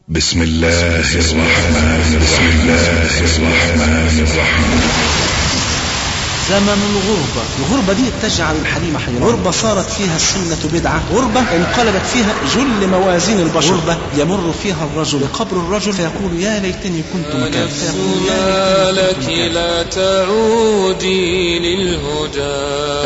بسم الله الرحمن بسم الله الرحمن الرحيم زمن الغربة الغربة دي تجعل الحليم حيران غربة صارت فيها السنة بدعة غربة انقلبت فيها جل موازين البشر غربة يمر فيها الرجل قبر الرجل فيقول يا ليتني كنت مكانه نفس فيقول يا ما ليتني لك كنت مكانه. لا تعودي للهدى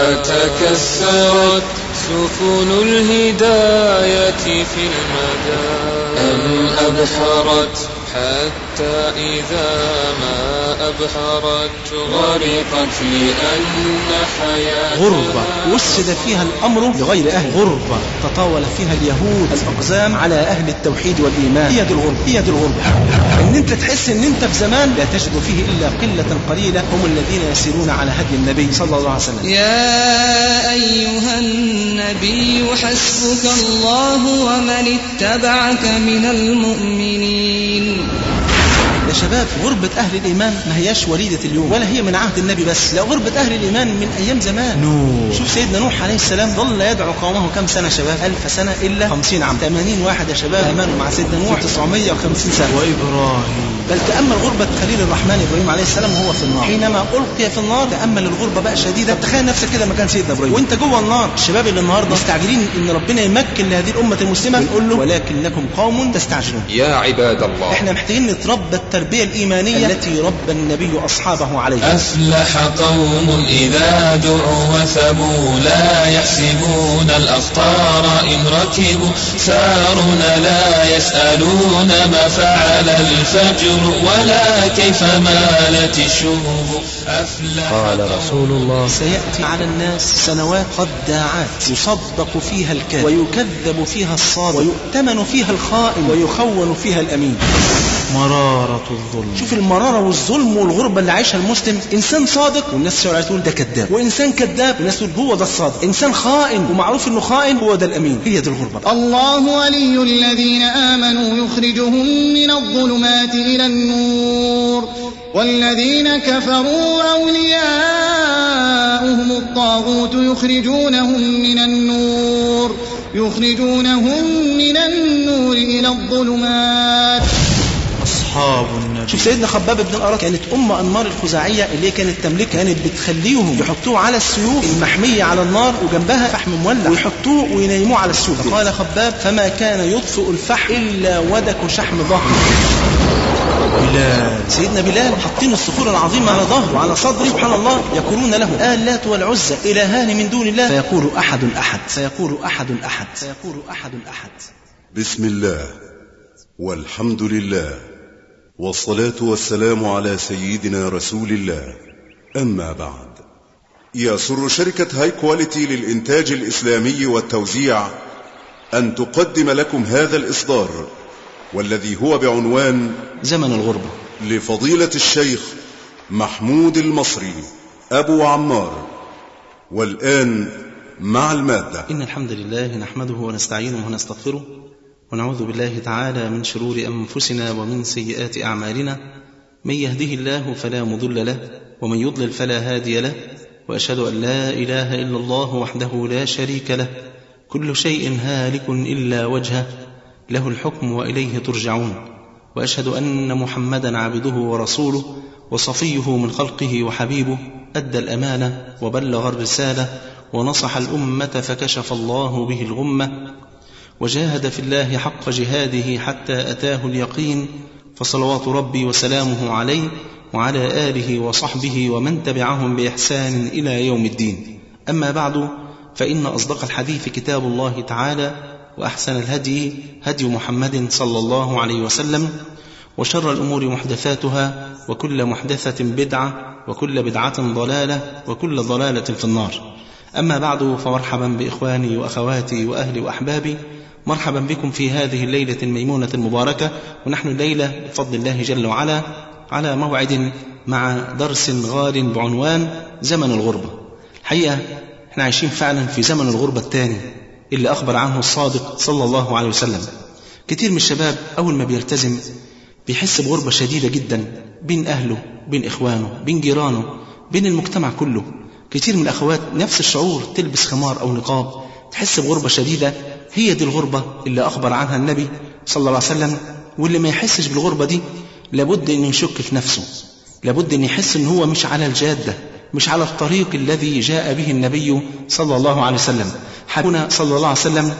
تكسرت سفن الهداية في المدى أم أبحرت حتى إذا ما أبحرت غرقت لأن حياتها غربة وسد فيها الأمر لغير أهل غربة تطاول فيها اليهود الأقزام على أهل التوحيد والإيمان هي دي الغربة هي دي الغربة إن أنت تحس إن أنت في زمان لا تجد فيه إلا قلة قليلة هم الذين يسيرون على هدي النبي صلى الله عليه وسلم يا أيها النبي حسبك الله ومن اتبعك من المؤمنين يا شباب غربة أهل الإيمان ما هياش وليدة اليوم ولا هي من عهد النبي بس لا غربة أهل الإيمان من أيام زمان نوح شوف سيدنا نوح عليه السلام ظل يدعو قومه كم سنة يا شباب ألف سنة إلا خمسين عام 80 واحد يا شباب آمنوا مع سيدنا نوح 950 سنة وإبراهيم بل تأمل غربة خليل الرحمن إبراهيم عليه السلام وهو في النار حينما ألقي في النار تأمل الغربة بقى شديدة تخيل نفسك كده مكان سيدنا إبراهيم وأنت جوه النار الشباب اللي النهارده مستعجلين إن ربنا يمكن لهذه الأمة المسلمة بنقول له ولكنكم قوم تستعجلون يا عباد الله احنا محتاجين نتربى التربية الإيمانية التي ربى النبي أصحابه عليها أفلح قوم إذا دعوا وثبوا لا يحسبون الأخطار إن ركبوا سارنا لا يسألون ما فعل الفجر ولا كيف مالت الشهب أفلح قال رسول الله سيأتي على الناس سنوات خداعات يصدق فيها الكاذب ويكذب فيها الصادق ويؤتمن فيها الخائن ويخون فيها الأمين مرارة الظلم شوف المرارة والظلم والغربة اللي عايشها المسلم إنسان صادق والناس شوية تقول ده كذاب وإنسان كذاب والناس تقول هو ده الصادق إنسان خائن ومعروف إنه خائن هو ده الأمين هي دي الغربة الله ولي الذين آمنوا يخرجهم من الظلمات إلى النور والذين كفروا أولياؤهم الطاغوت يخرجونهم من النور يخرجونهم من النور إلى الظلمات أصحاب النبي شوف سيدنا خباب بن الأرد كانت أم أنمار الخزاعية اللي هي كانت تملك كانت بتخليهم يحطوه على السيوف المحمية على النار وجنبها فحم مولع ويحطوه وينيموه على السيوف قال خباب فما كان يطفئ الفحم إلا ودك شحم ظهر بلال سيدنا بلال حاطين الصخور العظيمة على ظهره وعلى صدره سبحان الله يقولون له آلات والعزى إلهان من دون الله فيقول أحد أحد فيقول أحد أحد فيقول أحد أحد بسم الله والحمد لله والصلاة والسلام على سيدنا رسول الله أما بعد يسر شركة هاي كواليتي للإنتاج الإسلامي والتوزيع أن تقدم لكم هذا الإصدار والذي هو بعنوان زمن الغربة لفضيلة الشيخ محمود المصري أبو عمار والآن مع المادة إن الحمد لله نحمده ونستعينه ونستغفره ونعوذ بالله تعالى من شرور أنفسنا ومن سيئات أعمالنا من يهده الله فلا مضل له ومن يضلل فلا هادي له وأشهد أن لا إله إلا الله وحده لا شريك له كل شيء هالك إلا وجهه له الحكم وإليه ترجعون وأشهد أن محمدا عبده ورسوله وصفيه من خلقه وحبيبه أدى الأمانة وبلغ الرسالة ونصح الأمة فكشف الله به الغمة وجاهد في الله حق جهاده حتى أتاه اليقين فصلوات ربي وسلامه عليه وعلى آله وصحبه ومن تبعهم بإحسان إلى يوم الدين أما بعد فإن أصدق الحديث كتاب الله تعالى وأحسن الهدي هدي محمد صلى الله عليه وسلم وشر الأمور محدثاتها وكل محدثة بدعة وكل بدعة ضلالة وكل ضلالة في النار أما بعد فمرحبا بإخواني وأخواتي وأهلي وأحبابي مرحبا بكم في هذه الليلة الميمونة المباركة ونحن الليلة بفضل الله جل وعلا على موعد مع درس غال بعنوان زمن الغربة الحقيقة احنا عايشين فعلا في زمن الغربة الثاني اللي أخبر عنه الصادق صلى الله عليه وسلم كتير من الشباب أول ما بيلتزم بيحس بغربة شديدة جدا بين أهله بين إخوانه بين جيرانه بين المجتمع كله كتير من الأخوات نفس الشعور تلبس خمار أو نقاب تحس بغربة شديدة هي دي الغربة اللي أخبر عنها النبي صلى الله عليه وسلم واللي ما يحسش بالغربة دي لابد أن يشك في نفسه لابد أن يحس أن هو مش على الجادة مش على الطريق الذي جاء به النبي صلى الله عليه وسلم حبيبنا صلى الله عليه وسلم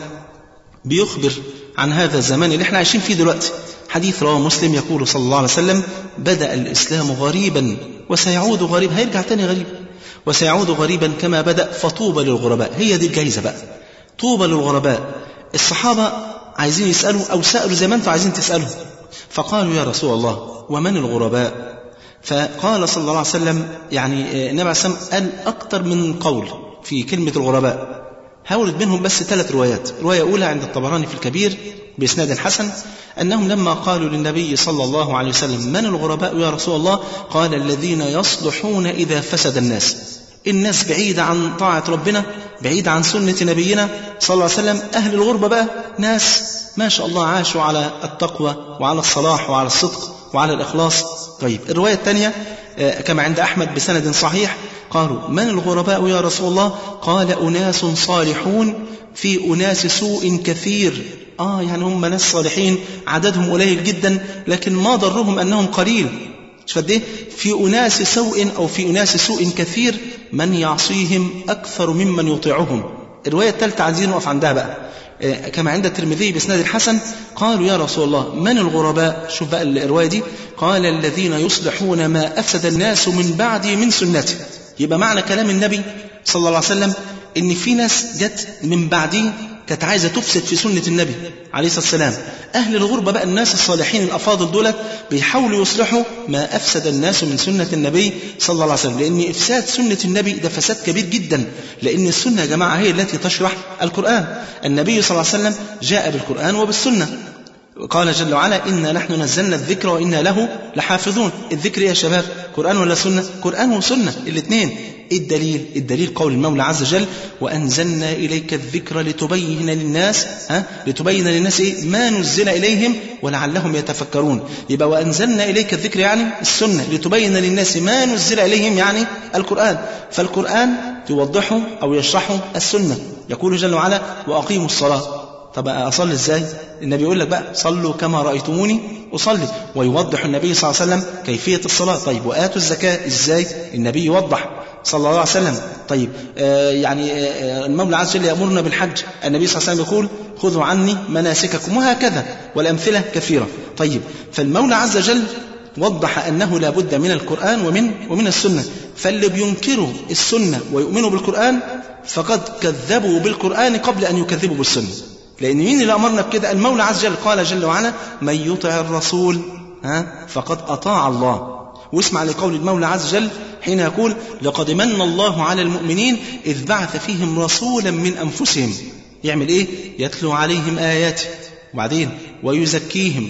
بيخبر عن هذا الزمان اللي احنا عايشين فيه دلوقتي حديث رواه مسلم يقول صلى الله عليه وسلم بدأ الإسلام غريبا وسيعود غريب هيرجع تاني غريب وسيعود غريبا كما بدأ فطوبى للغرباء هي دي الجايزة بقى طوبى للغرباء الصحابة عايزين يسألوا أو سألوا زي ما أنتم عايزين تسألوا فقالوا يا رسول الله ومن الغرباء فقال صلى الله عليه وسلم يعني النبي عليه الصلاة قال أكثر من قول في كلمة الغرباء هورد منهم بس ثلاث روايات رواية أولى عند الطبراني في الكبير بإسناد حسن أنهم لما قالوا للنبي صلى الله عليه وسلم من الغرباء يا رسول الله قال الذين يصلحون إذا فسد الناس الناس بعيدة عن طاعة ربنا بعيدة عن سنة نبينا صلى الله عليه وسلم أهل الغربة بقى ناس ما شاء الله عاشوا على التقوى وعلى الصلاح وعلى الصدق وعلى الإخلاص طيب الرواية الثانية كما عند أحمد بسند صحيح قالوا من الغرباء يا رسول الله قال أناس صالحون في أناس سوء كثير آه يعني هم ناس صالحين عددهم قليل جدا لكن ما ضرهم أنهم قليل شفت ايه في أناس سوء أو في أناس سوء كثير من يعصيهم أكثر ممن يطيعهم الرواية الثالثة عايزين نقف عندها بقى كما عند الترمذي بإسناد الحسن قالوا يا رسول الله من الغرباء شوف بقى الرواية دي قال الذين يصلحون ما أفسد الناس من بعدي من سنته يبقى معنى كلام النبي صلى الله عليه وسلم إن في ناس جت من بعدي كانت عايزة تفسد في سنة النبي عليه الصلاة والسلام أهل الغربة بقى الناس الصالحين الأفاضل دولت بيحاولوا يصلحوا ما أفسد الناس من سنة النبي صلى الله عليه وسلم لأن إفساد سنة النبي ده فساد كبير جدا لأن السنة يا جماعة هي التي تشرح القرآن النبي صلى الله عليه وسلم جاء بالقرآن وبالسنة قال جل وعلا إنا نحن نزلنا الذكر وإنا له لحافظون الذكر يا شباب قرآن ولا سنة قرآن وسنة الاثنين الدليل الدليل قول المولى عز وجل وأنزلنا إليك الذكر لتبين للناس ها لتبين للناس إيه؟ ما نزل إليهم ولعلهم يتفكرون يبقى وأنزلنا إليك الذكر يعني السنة لتبين للناس ما نزل إليهم يعني القرآن فالقرآن يوضحه أو يشرحه السنة يقول جل وعلا وأقيموا الصلاة طب أصلي إزاي النبي يقول لك بقى صلوا كما رأيتموني أصلي ويوضح النبي صلى الله عليه وسلم كيفية الصلاة طيب وآتوا الزكاة إزاي النبي يوضح صلى الله عليه وسلم طيب آه يعني آه المولى عز وجل يأمرنا بالحج النبي صلى الله عليه وسلم يقول خذوا عني مناسككم وهكذا والأمثلة كثيرة طيب فالمولى عز وجل وضح أنه لا بد من القرآن ومن ومن السنة فاللي بينكروا السنة ويؤمنوا بالقرآن فقد كذبوا بالقرآن قبل أن يكذبوا بالسنة لأن مين اللي أمرنا بكده المولى عز وجل قال جل وعلا من يطع الرسول ها فقد أطاع الله واسمع لقول المولى عز وجل حين يقول لقد من الله على المؤمنين إذ بعث فيهم رسولا من أنفسهم يعمل إيه يتلو عليهم آياته وبعدين ويزكيهم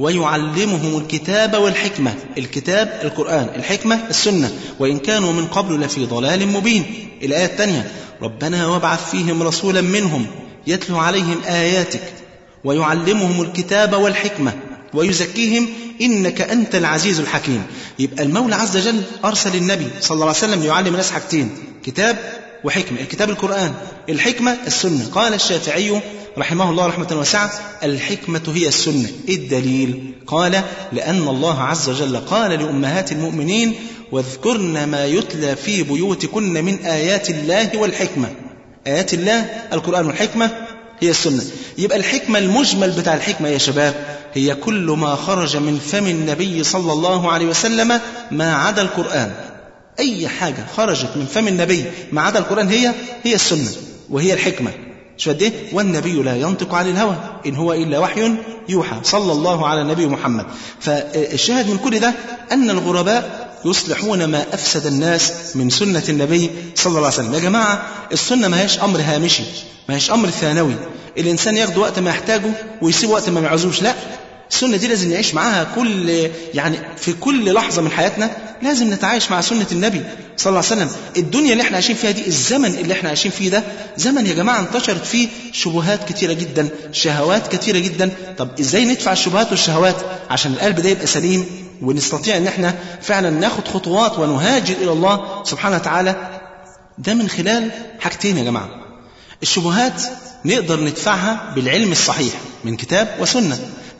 ويعلمهم الكتاب والحكمة الكتاب القرآن الحكمة السنة وإن كانوا من قبل لفي ضلال مبين الآية الثانية ربنا وابعث فيهم رسولا منهم يتلو عليهم آياتك ويعلمهم الكتاب والحكمة ويزكيهم إنك أنت العزيز الحكيم يبقى المولى عز وجل أرسل النبي صلى الله عليه وسلم يعلم الناس حاجتين كتاب وحكمة الكتاب القرآن الحكمة السنة قال الشافعي رحمه الله رحمة واسعة الحكمة هي السنة الدليل قال لأن الله عز وجل قال لأمهات المؤمنين واذكرن ما يتلى في بيوتكن من آيات الله والحكمة آيات الله القرآن والحكمة هي السنة يبقى الحكمة المجمل بتاع الحكمة يا شباب هي كل ما خرج من فم النبي صلى الله عليه وسلم ما عدا القرآن أي حاجة خرجت من فم النبي ما عدا القرآن هي هي السنة وهي الحكمة شو قد ايه والنبي لا ينطق عن الهوى ان هو الا وحي يوحى صلى الله على النبي محمد فالشاهد من كل ده ان الغرباء يصلحون ما افسد الناس من سنه النبي صلى الله عليه وسلم يا جماعه السنه ما هيش امر هامشي ما هيش امر ثانوي الانسان ياخد وقت ما يحتاجه ويسيب وقت ما يعوزوش لا السنة دي لازم نعيش معاها كل يعني في كل لحظة من حياتنا لازم نتعايش مع سنة النبي صلى الله عليه وسلم الدنيا اللي احنا عايشين فيها دي الزمن اللي احنا عايشين فيه ده زمن يا جماعة انتشرت فيه شبهات كتيرة جدا شهوات كتيرة جدا طب ازاي ندفع الشبهات والشهوات عشان القلب ده يبقى سليم ونستطيع ان احنا فعلا ناخد خطوات ونهاجر الى الله سبحانه وتعالى ده من خلال حاجتين يا جماعة الشبهات نقدر ندفعها بالعلم الصحيح من كتاب وسنة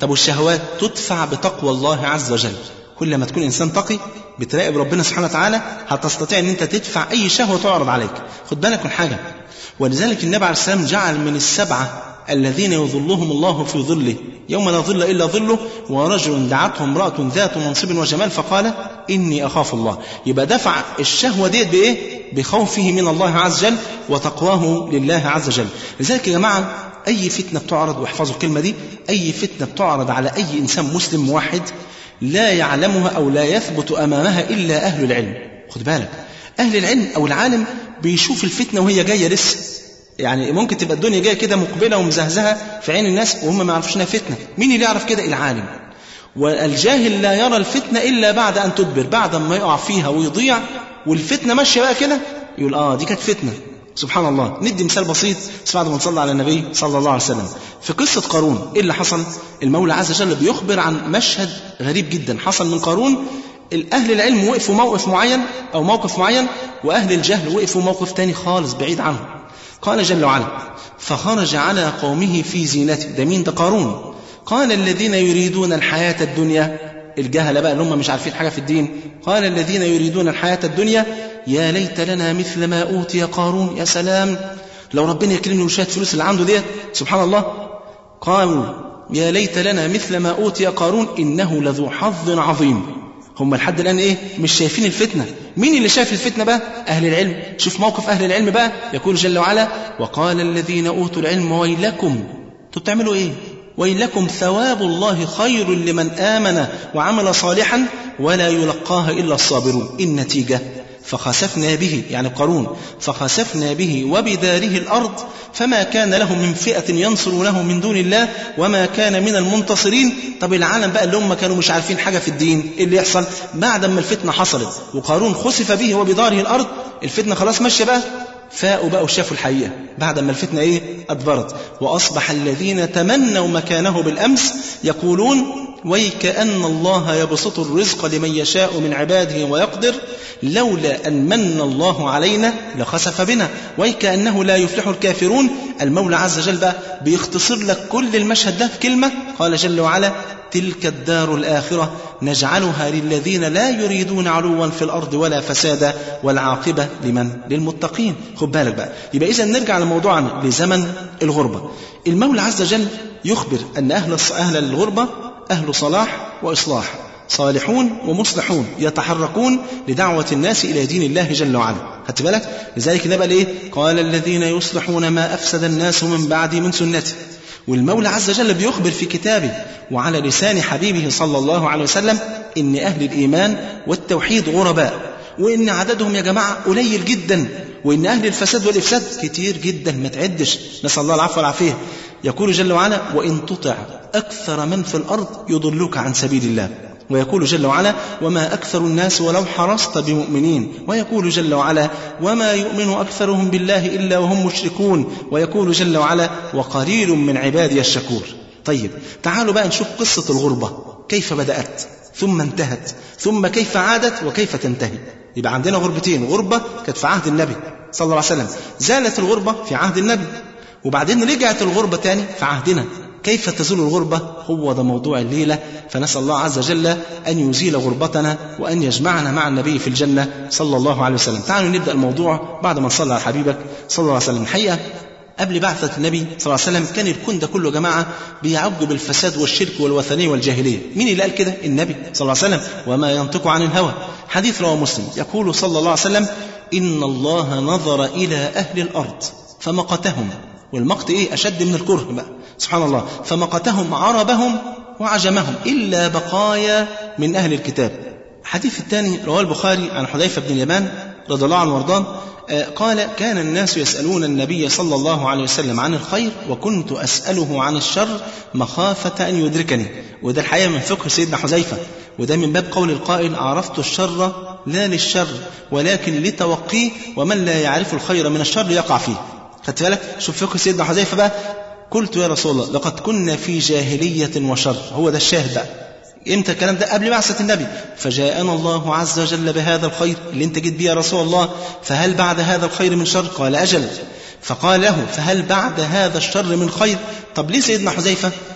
طب والشهوات تدفع بتقوى الله عز وجل كل ما تكون انسان تقي بتراقب ربنا سبحانه وتعالى هتستطيع ان انت تدفع اي شهوه تعرض عليك خد بالك من حاجه ولذلك النبي عليه السلام جعل من السبعه الذين يظلهم الله في ظله يوم لا ظل الا ظله ورجل دعته امراه ذات منصب وجمال فقال اني اخاف الله يبقى دفع الشهوه ديت بايه بخوفه من الله عز وجل وتقواه لله عز وجل لذلك يا جماعه اي فتنه بتعرض واحفظوا الكلمه دي اي فتنه بتعرض على اي انسان مسلم واحد لا يعلمها او لا يثبت امامها الا اهل العلم خد بالك اهل العلم او العالم بيشوف الفتنه وهي جايه لسه يعني ممكن تبقى الدنيا جايه كده مقبله ومزهزهه في عين الناس وهم ما يعرفوش انها فتنه مين اللي يعرف كده العالم والجاهل لا يرى الفتنه الا بعد ان تدبر بعد ما يقع فيها ويضيع والفتنه ماشيه بقى كده يقول اه دي كانت فتنه سبحان الله ندي مثال بسيط بس بعد ما نصلي على النبي صلى الله عليه وسلم في قصة قارون إيه اللي حصل المولى عز وجل بيخبر عن مشهد غريب جدا حصل من قارون أهل العلم وقفوا موقف معين أو موقف معين وأهل الجهل وقفوا موقف تاني خالص بعيد عنه قال جل وعلا فخرج على قومه في زينته ده مين ده قارون قال الذين يريدون الحياة الدنيا الجهلة بقى اللي هم مش عارفين حاجة في الدين قال الذين يريدون الحياة الدنيا يا ليت لنا مثل ما أوتي قارون يا سلام لو ربنا يكرمني وشوية فلوس اللي عنده ديت سبحان الله قالوا يا ليت لنا مثل ما أوتي قارون إنه لذو حظ عظيم هم لحد الآن إيه مش شايفين الفتنة مين اللي شايف الفتنة بقى أهل العلم شوف موقف أهل العلم بقى يقول جل وعلا وقال الذين أوتوا العلم ويلكم انتوا بتعملوا إيه ويلكم ثواب الله خير لمن آمن وعمل صالحا ولا يلقاها إلا الصابرون النتيجة فخسفنا به يعني قارون فخسفنا به وبداره الأرض فما كان له من فئة ينصرونه من دون الله وما كان من المنتصرين طب العالم بقى اللي هم كانوا مش عارفين حاجة في الدين إيه اللي يحصل بعد ما الفتنة حصلت وقارون خسف به وبداره الأرض الفتنة خلاص ماشية بقى فاقوا بقى وشافوا الحقيقة بعد ما الفتنة إيه أدبرت وأصبح الذين تمنوا مكانه بالأمس يقولون ويكأن الله يبسط الرزق لمن يشاء من عباده ويقدر لولا أن من الله علينا لخسف بنا ويكأنه لا يفلح الكافرون المولى عز وجل بقى بيختصر لك كل المشهد ده في كلمة قال جل وعلا تلك الدار الآخرة نجعلها للذين لا يريدون علوا في الأرض ولا فسادا والعاقبة لمن؟ للمتقين خد بالك بقى يبقى إذا نرجع لموضوعنا لزمن الغربة المولى عز وجل يخبر أن أهل أهل الغربة أهل صلاح وإصلاح صالحون ومصلحون يتحركون لدعوة الناس إلى دين الله جل وعلا خدت بالك لذلك نبقى إيه قال الذين يصلحون ما أفسد الناس من بعدي من سنته والمولى عز وجل بيخبر في كتابه وعلى لسان حبيبه صلى الله عليه وسلم إن أهل الإيمان والتوحيد غرباء وإن عددهم يا جماعة قليل جدا وإن أهل الفساد والإفساد كتير جدا ما تعدش نسأل الله العفو والعافية يقول جل وعلا وإن تطع أكثر من في الأرض يضلوك عن سبيل الله ويقول جل وعلا وما أكثر الناس ولو حرصت بمؤمنين ويقول جل وعلا وما يؤمن أكثرهم بالله إلا وهم مشركون ويقول جل وعلا وقليل من عبادي الشكور طيب تعالوا بقى نشوف قصة الغربة كيف بدأت ثم انتهت ثم كيف عادت وكيف تنتهي يبقى عندنا غربتين غربة كانت في عهد النبي صلى الله عليه وسلم زالت الغربة في عهد النبي وبعدين رجعت الغربة تاني في عهدنا كيف تزول الغربة هو ده موضوع الليلة فنسأل الله عز وجل أن يزيل غربتنا وأن يجمعنا مع النبي في الجنة صلى الله عليه وسلم تعالوا نبدأ الموضوع بعد ما نصلي على حبيبك صلى الله عليه وسلم الحقيقة قبل بعثة النبي صلى الله عليه وسلم كان الكون ده كله يا جماعة بيعج بالفساد والشرك والوثنية والجاهلية مين اللي قال كده النبي صلى الله عليه وسلم وما ينطق عن الهوى حديث رواه مسلم يقول صلى الله عليه وسلم إن الله نظر إلى أهل الأرض فمقتهم والمقت إيه أشد من الكره بقى سبحان الله فمقتهم عربهم وعجمهم إلا بقايا من أهل الكتاب الحديث الثاني رواه البخاري عن حذيفة بن اليمان رضي الله عنه وارضاه قال كان الناس يسألون النبي صلى الله عليه وسلم عن الخير وكنت أسأله عن الشر مخافة أن يدركني وده الحقيقة من فقه سيدنا حذيفة وده من باب قول القائل عرفت الشر لا للشر ولكن لتوقيه ومن لا يعرف الخير من الشر يقع فيه خدت بالك شوف فقه سيدنا حذيفة بقى قلت يا رسول الله لقد كنا في جاهلية وشر هو ده الشاهد بقى امتى الكلام ده قبل بعثة النبي فجاءنا الله عز وجل بهذا الخير اللي انت جيت بيه يا رسول الله فهل بعد هذا الخير من شر قال أجل فقال له فهل بعد هذا الشر من خير طب ليه سيدنا حذيفة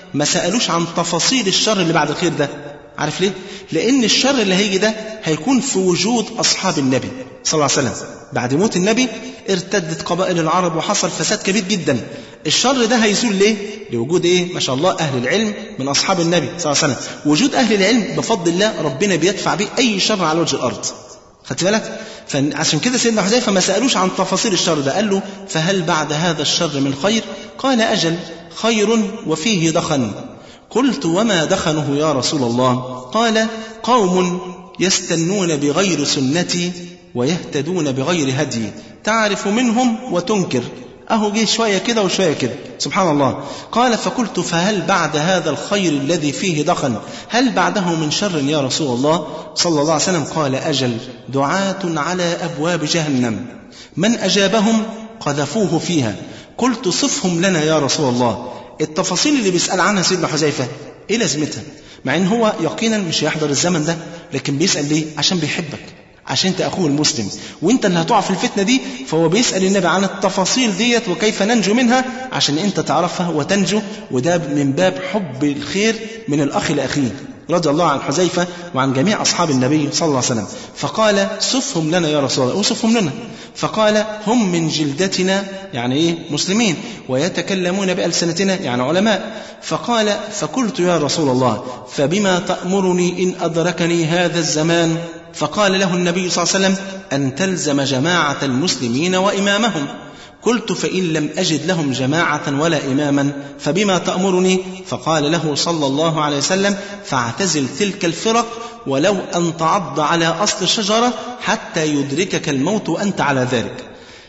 ما سألوش عن تفاصيل الشر اللي بعد الخير ده عارف ليه؟ لأن الشر اللي هيجي ده هيكون في وجود أصحاب النبي صلى الله عليه وسلم بعد موت النبي ارتدت قبائل العرب وحصل فساد كبير جدا الشر ده هيزول ليه؟ لوجود ايه؟ ما شاء الله أهل العلم من أصحاب النبي صلى الله عليه وسلم وجود أهل العلم بفضل الله ربنا بيدفع به أي شر على وجه الأرض خدت بالك؟ فعشان كده سيدنا حذيفة ما سألوش عن تفاصيل الشر ده قال له فهل بعد هذا الشر من خير؟ قال أجل خير وفيه دخن قلت وما دخنه يا رسول الله قال قوم يستنون بغير سنتي ويهتدون بغير هدي تعرف منهم وتنكر أهو جه شوية كده وشوية كده سبحان الله قال فقلت فهل بعد هذا الخير الذي فيه دخن هل بعده من شر يا رسول الله صلى الله عليه وسلم قال أجل دعاة على أبواب جهنم من أجابهم قذفوه فيها قلت صفهم لنا يا رسول الله التفاصيل اللي بيسأل عنها سيدنا حذيفة ايه لازمتها مع ان هو يقينا مش هيحضر الزمن ده لكن بيسأل ليه عشان بيحبك عشان انت اخوه المسلم وانت اللي هتقع في الفتنه دي فهو بيسال النبي عن التفاصيل ديت وكيف ننجو منها عشان انت تعرفها وتنجو وده من باب حب الخير من الاخ لاخيه رضي الله عن حذيفه وعن جميع اصحاب النبي صلى الله عليه وسلم فقال صفهم لنا يا رسول الله وصفهم لنا فقال هم من جلدتنا يعني ايه مسلمين ويتكلمون بالسنتنا يعني علماء فقال فقلت يا رسول الله فبما تامرني ان ادركني هذا الزمان فقال له النبي صلى الله عليه وسلم أن تلزم جماعة المسلمين وإمامهم قلت فإن لم أجد لهم جماعة ولا إماما فبما تأمرني فقال له صلى الله عليه وسلم فاعتزل تلك الفرق ولو أن تعض على أصل الشجرة حتى يدركك الموت وأنت على ذلك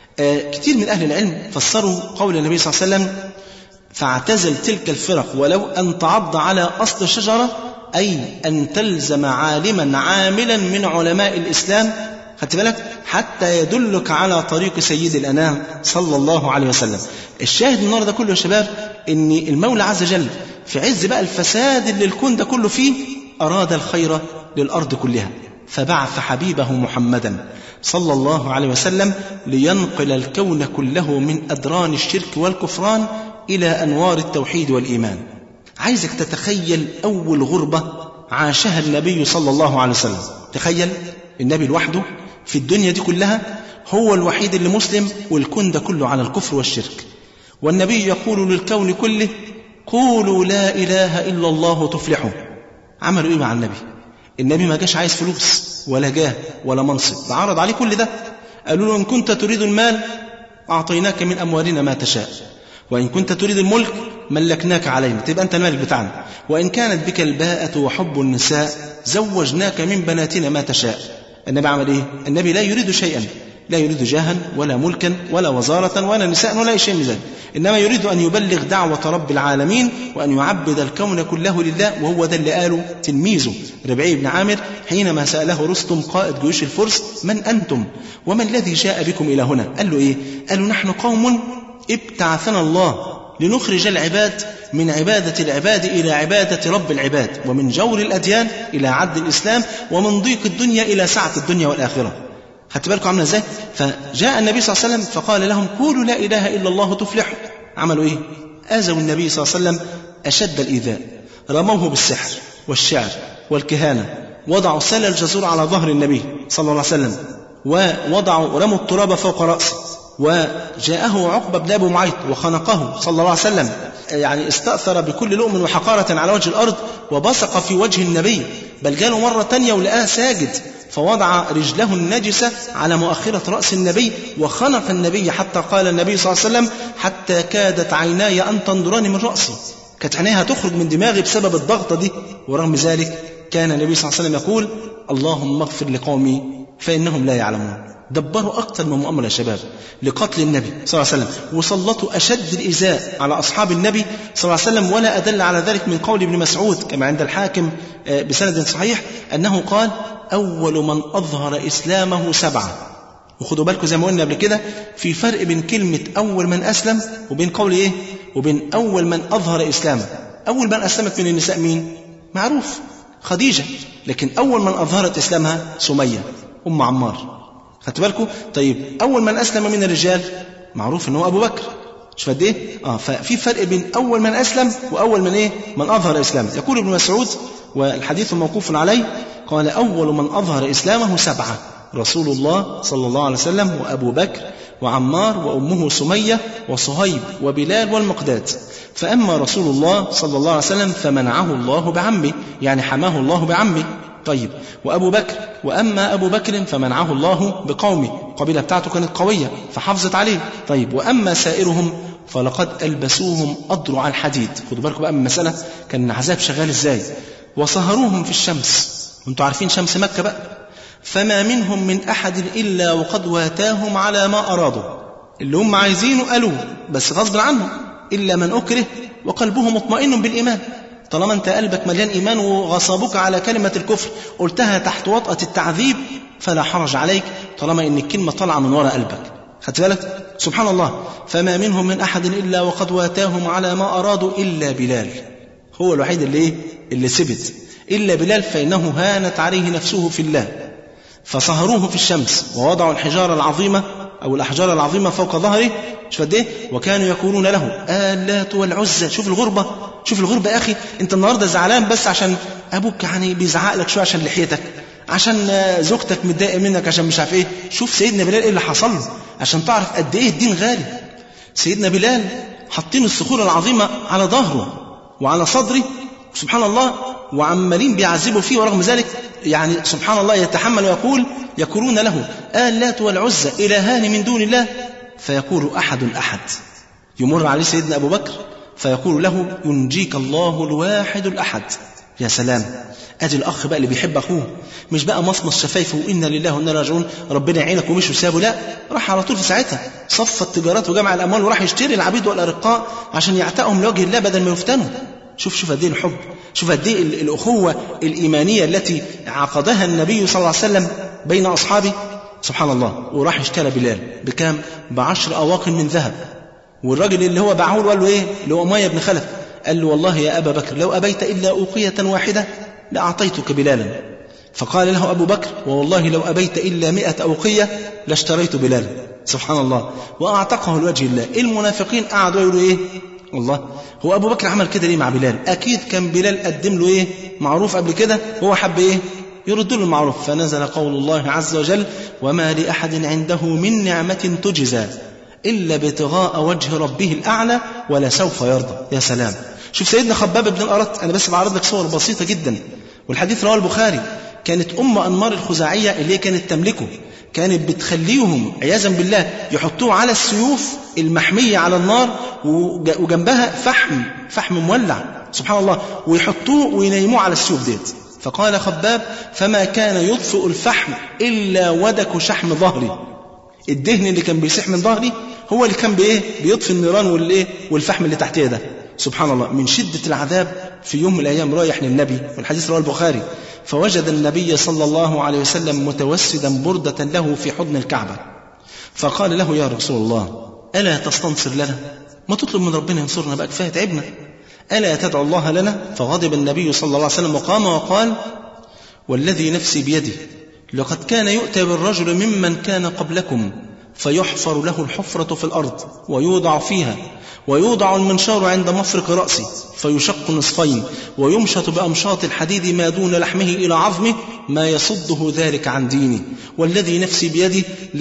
آه كثير من أهل العلم فسروا قول النبي صلى الله عليه وسلم فاعتزل تلك الفرق ولو أن تعض على أصل الشجرة أي أن تلزم عالما عاملا من علماء الإسلام خدت بالك حتى يدلك على طريق سيد الأنام صلى الله عليه وسلم الشاهد النهارده ده كله يا شباب ان المولى عز وجل في عز بقى الفساد اللي الكون ده كله فيه أراد الخير للأرض كلها فبعث حبيبه محمدا صلى الله عليه وسلم لينقل الكون كله من أدران الشرك والكفران إلى أنوار التوحيد والإيمان عايزك تتخيل أول غربة عاشها النبي صلى الله عليه وسلم تخيل النبي لوحده في الدنيا دي كلها هو الوحيد اللي مسلم والكون ده كله على الكفر والشرك والنبي يقول للكون كله قولوا لا إله إلا الله تفلحوا عملوا إيه مع النبي النبي ما جاش عايز فلوس ولا جاه ولا منصب عرض عليه كل ده قالوا له إن كنت تريد المال أعطيناك من أموالنا ما تشاء وإن كنت تريد الملك ملكناك علينا تبقى أنت الملك بتاعنا وإن كانت بك الباءة وحب النساء زوجناك من بناتنا ما تشاء النبي عمل إيه؟ النبي لا يريد شيئا لا يريد جاها ولا ملكا ولا وزارة ولا نساء ولا شيء من ذلك إنما يريد أن يبلغ دعوة رب العالمين وأن يعبد الكون كله لله وهو ده اللي قاله تلميذه ربعي بن عامر حينما سأله رستم قائد جيوش الفرس من أنتم وما الذي جاء بكم إلى هنا قال له إيه قال له نحن قوم ابتعثنا الله لنخرج العباد من عبادة العباد إلى عبادة رب العباد ومن جور الأديان إلى عدل الإسلام ومن ضيق الدنيا إلى سعة الدنيا والآخرة خدت بالكم عامله ازاي؟ فجاء النبي صلى الله عليه وسلم فقال لهم قولوا لا اله الا الله تفلحوا. عملوا ايه؟ اذوا النبي صلى الله عليه وسلم اشد الايذاء. رموه بالسحر والشعر والكهانه. وضعوا سل الجزور على ظهر النبي صلى الله عليه وسلم. ووضعوا رموا التراب فوق راسه. وجاءه عقبه بن ابي معيط وخنقه صلى الله عليه وسلم. يعني استأثر بكل لؤم وحقارة على وجه الأرض وبصق في وجه النبي بل جاله مرة تانية ولقاه ساجد فوضع رجله النجسة على مؤخرة رأس النبي وخنق النبي حتى قال النبي صلى الله عليه وسلم حتى كادت عيناي أن تنظران من رأسي كانت عينيها تخرج من دماغي بسبب الضغطة دي ورغم ذلك كان النبي صلى الله عليه وسلم يقول اللهم اغفر لقومي فإنهم لا يعلمون دبروا أكثر من مؤامرة يا شباب لقتل النبي صلى الله عليه وسلم وسلطوا أشد الإيذاء على أصحاب النبي صلى الله عليه وسلم ولا أدل على ذلك من قول ابن مسعود كما عند الحاكم بسند صحيح أنه قال أول من أظهر إسلامه سبعة وخدوا بالكم زي ما قلنا قبل كده في فرق بين كلمة أول من أسلم وبين قول إيه وبين أول من أظهر إسلامه أول من أسلمت من النساء مين معروف خديجة لكن أول من أظهرت إسلامها سمية أم عمار خدت بالكم طيب أول من أسلم من الرجال معروف أنه أبو بكر شوف قد ايه اه ففي فرق بين اول من اسلم واول من ايه من اظهر اسلامه يقول ابن مسعود والحديث موقوف عليه قال اول من اظهر اسلامه سبعه رسول الله صلى الله عليه وسلم وابو بكر وعمار وامه سميه وصهيب وبلال والمقداد فاما رسول الله صلى الله عليه وسلم فمنعه الله بعمه يعني حماه الله بعمه طيب وأبو بكر وأما أبو بكر فمنعه الله بقومه القبيلة بتاعته كانت قوية فحافظت عليه طيب وأما سائرهم فلقد ألبسوهم أضرع الحديد خدوا بالكم بقى من المسألة كان العذاب شغال إزاي وصهروهم في الشمس وانتوا عارفين شمس مكة بقى فما منهم من أحد إلا وقد واتاهم على ما أرادوا اللي هم عايزينه قالوا بس غصب عنهم إلا من أكره وقلبه مطمئن بالإيمان طالما انت قلبك مليان ايمان وغصبوك على كلمه الكفر قلتها تحت وطأة التعذيب فلا حرج عليك طالما ان الكلمه طالعه من وراء قلبك خدت بالك سبحان الله فما منهم من احد الا وقد واتاهم على ما ارادوا الا بلال هو الوحيد اللي ايه اللي ثبت الا بلال فانه هانت عليه نفسه في الله فصهروه في الشمس ووضعوا الحجاره العظيمه او الاحجار العظيمه فوق ظهره شوف قد ايه وكانوا يقولون له اللات والعزى شوف الغربه شوف الغربه يا اخي انت النهارده زعلان بس عشان ابوك يعني بيزعق لك شويه عشان لحيتك عشان زوجتك متضايقه منك عشان مش عارف ايه شوف سيدنا بلال ايه اللي حصل له عشان تعرف قد ايه الدين غالي سيدنا بلال حاطين الصخور العظيمه على ظهره وعلى صدره سبحان الله وعمالين بيعذبوا فيه ورغم ذلك يعني سبحان الله يتحمل ويقول يقولون له اللات والعزى إلهان من دون الله فيقول أحد أحد يمر عليه سيدنا أبو بكر فيقول له ينجيك الله الواحد الأحد يا سلام ادي الاخ بقى اللي بيحب اخوه مش بقى مصمص شفايفه وانا لله وانا راجعون ربنا يعينك ومش وسابه لا راح على طول في ساعتها صف التجارات وجمع الاموال وراح يشتري العبيد والارقاء عشان يعتقهم لوجه الله بدل ما يفتنوا شوف شوف قد ايه الحب شوف قد ايه الاخوه الايمانيه التي عقدها النبي صلى الله عليه وسلم بين اصحابه سبحان الله وراح اشترى بلال بكام بعشر اواق من ذهب والراجل اللي هو باعه له قال له ايه اللي هو اميه بن خلف قال له والله يا ابا بكر لو ابيت الا اوقيه واحده لاعطيتك بلالا فقال له ابو بكر والله لو ابيت الا مئة اوقيه لاشتريت بلالا سبحان الله واعتقه لوجه الله المنافقين قعدوا يقولوا ايه الله هو ابو بكر عمل كده ليه مع بلال اكيد كان بلال قدم له ايه معروف قبل كده هو حب ايه يرد له المعروف فنزل قول الله عز وجل وما لاحد عنده من نعمه تجزى الا ابتغاء وجه ربه الاعلى ولسوف يرضى يا سلام شوف سيدنا خباب بن الارت انا بس بعرض لك صور بسيطه جدا والحديث رواه البخاري كانت ام انمار الخزاعيه اللي هي كانت تملكه كانت بتخليهم عياذا بالله يحطوه على السيوف المحمية على النار وجنبها فحم فحم مولع سبحان الله ويحطوه وينيموه على السيوف ديت فقال خباب فما كان يطفئ الفحم إلا ودك شحم ظهري الدهن اللي كان بيسيح من ظهري هو اللي كان بايه بيطفي النيران والايه والفحم اللي تحتيه ده سبحان الله من شدة العذاب في يوم من الأيام رايح للنبي والحديث رواه البخاري فوجد النبي صلى الله عليه وسلم متوسدا بردة له في حضن الكعبة فقال له يا رسول الله ألا تستنصر لنا ما تطلب من ربنا ينصرنا بقى كفاية تعبنا ألا تدعو الله لنا فغضب النبي صلى الله عليه وسلم وقام وقال والذي نفسي بيده لقد كان يؤتى بالرجل ممن كان قبلكم فيحفر له الحفرة في الأرض ويوضع فيها ويوضع المنشار عند مفرق رأسه فيشق نصفين ويمشط بأمشاط الحديد ما دون لحمه إلى عظمه ما يصده ذلك عن دينه والذي نفسي بيده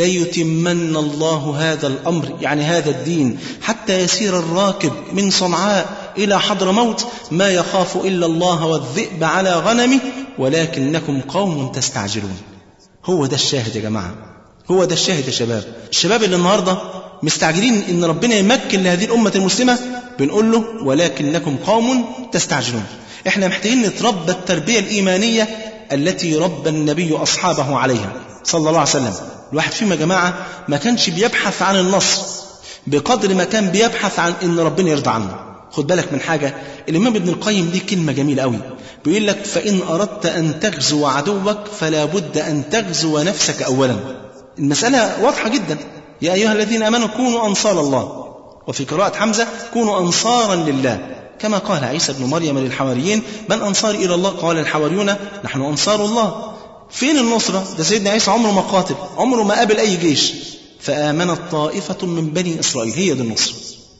ليتمن الله هذا الأمر يعني هذا الدين حتى يسير الراكب من صنعاء إلى حضر موت ما يخاف إلا الله والذئب على غنمه ولكنكم قوم تستعجلون هو ده الشاهد يا جماعة هو ده الشاهد يا شباب الشباب اللي النهارده مستعجلين ان ربنا يمكن لهذه الامه المسلمه بنقول له ولكنكم قوم تستعجلون احنا محتاجين نتربى التربيه الايمانيه التي ربى النبي اصحابه عليها صلى الله عليه وسلم الواحد فيهم يا جماعه ما كانش بيبحث عن النصر بقدر ما كان بيبحث عن ان ربنا يرضى عنه خد بالك من حاجه الامام ابن القيم ليه كلمه جميله قوي بيقول لك فان اردت ان تغزو عدوك فلا بد ان تغزو نفسك اولا المساله واضحه جدا يا أيها الذين آمنوا كونوا أنصار الله وفي قراءة حمزة كونوا أنصارا لله كما قال عيسى بن مريم للحواريين من أنصار إلى الله قال الحواريون نحن أنصار الله فين النصرة ده سيدنا عيسى عمره ما قاتل عمره ما قابل أي جيش فآمنت طائفة من بني إسرائيل هي دي النصرة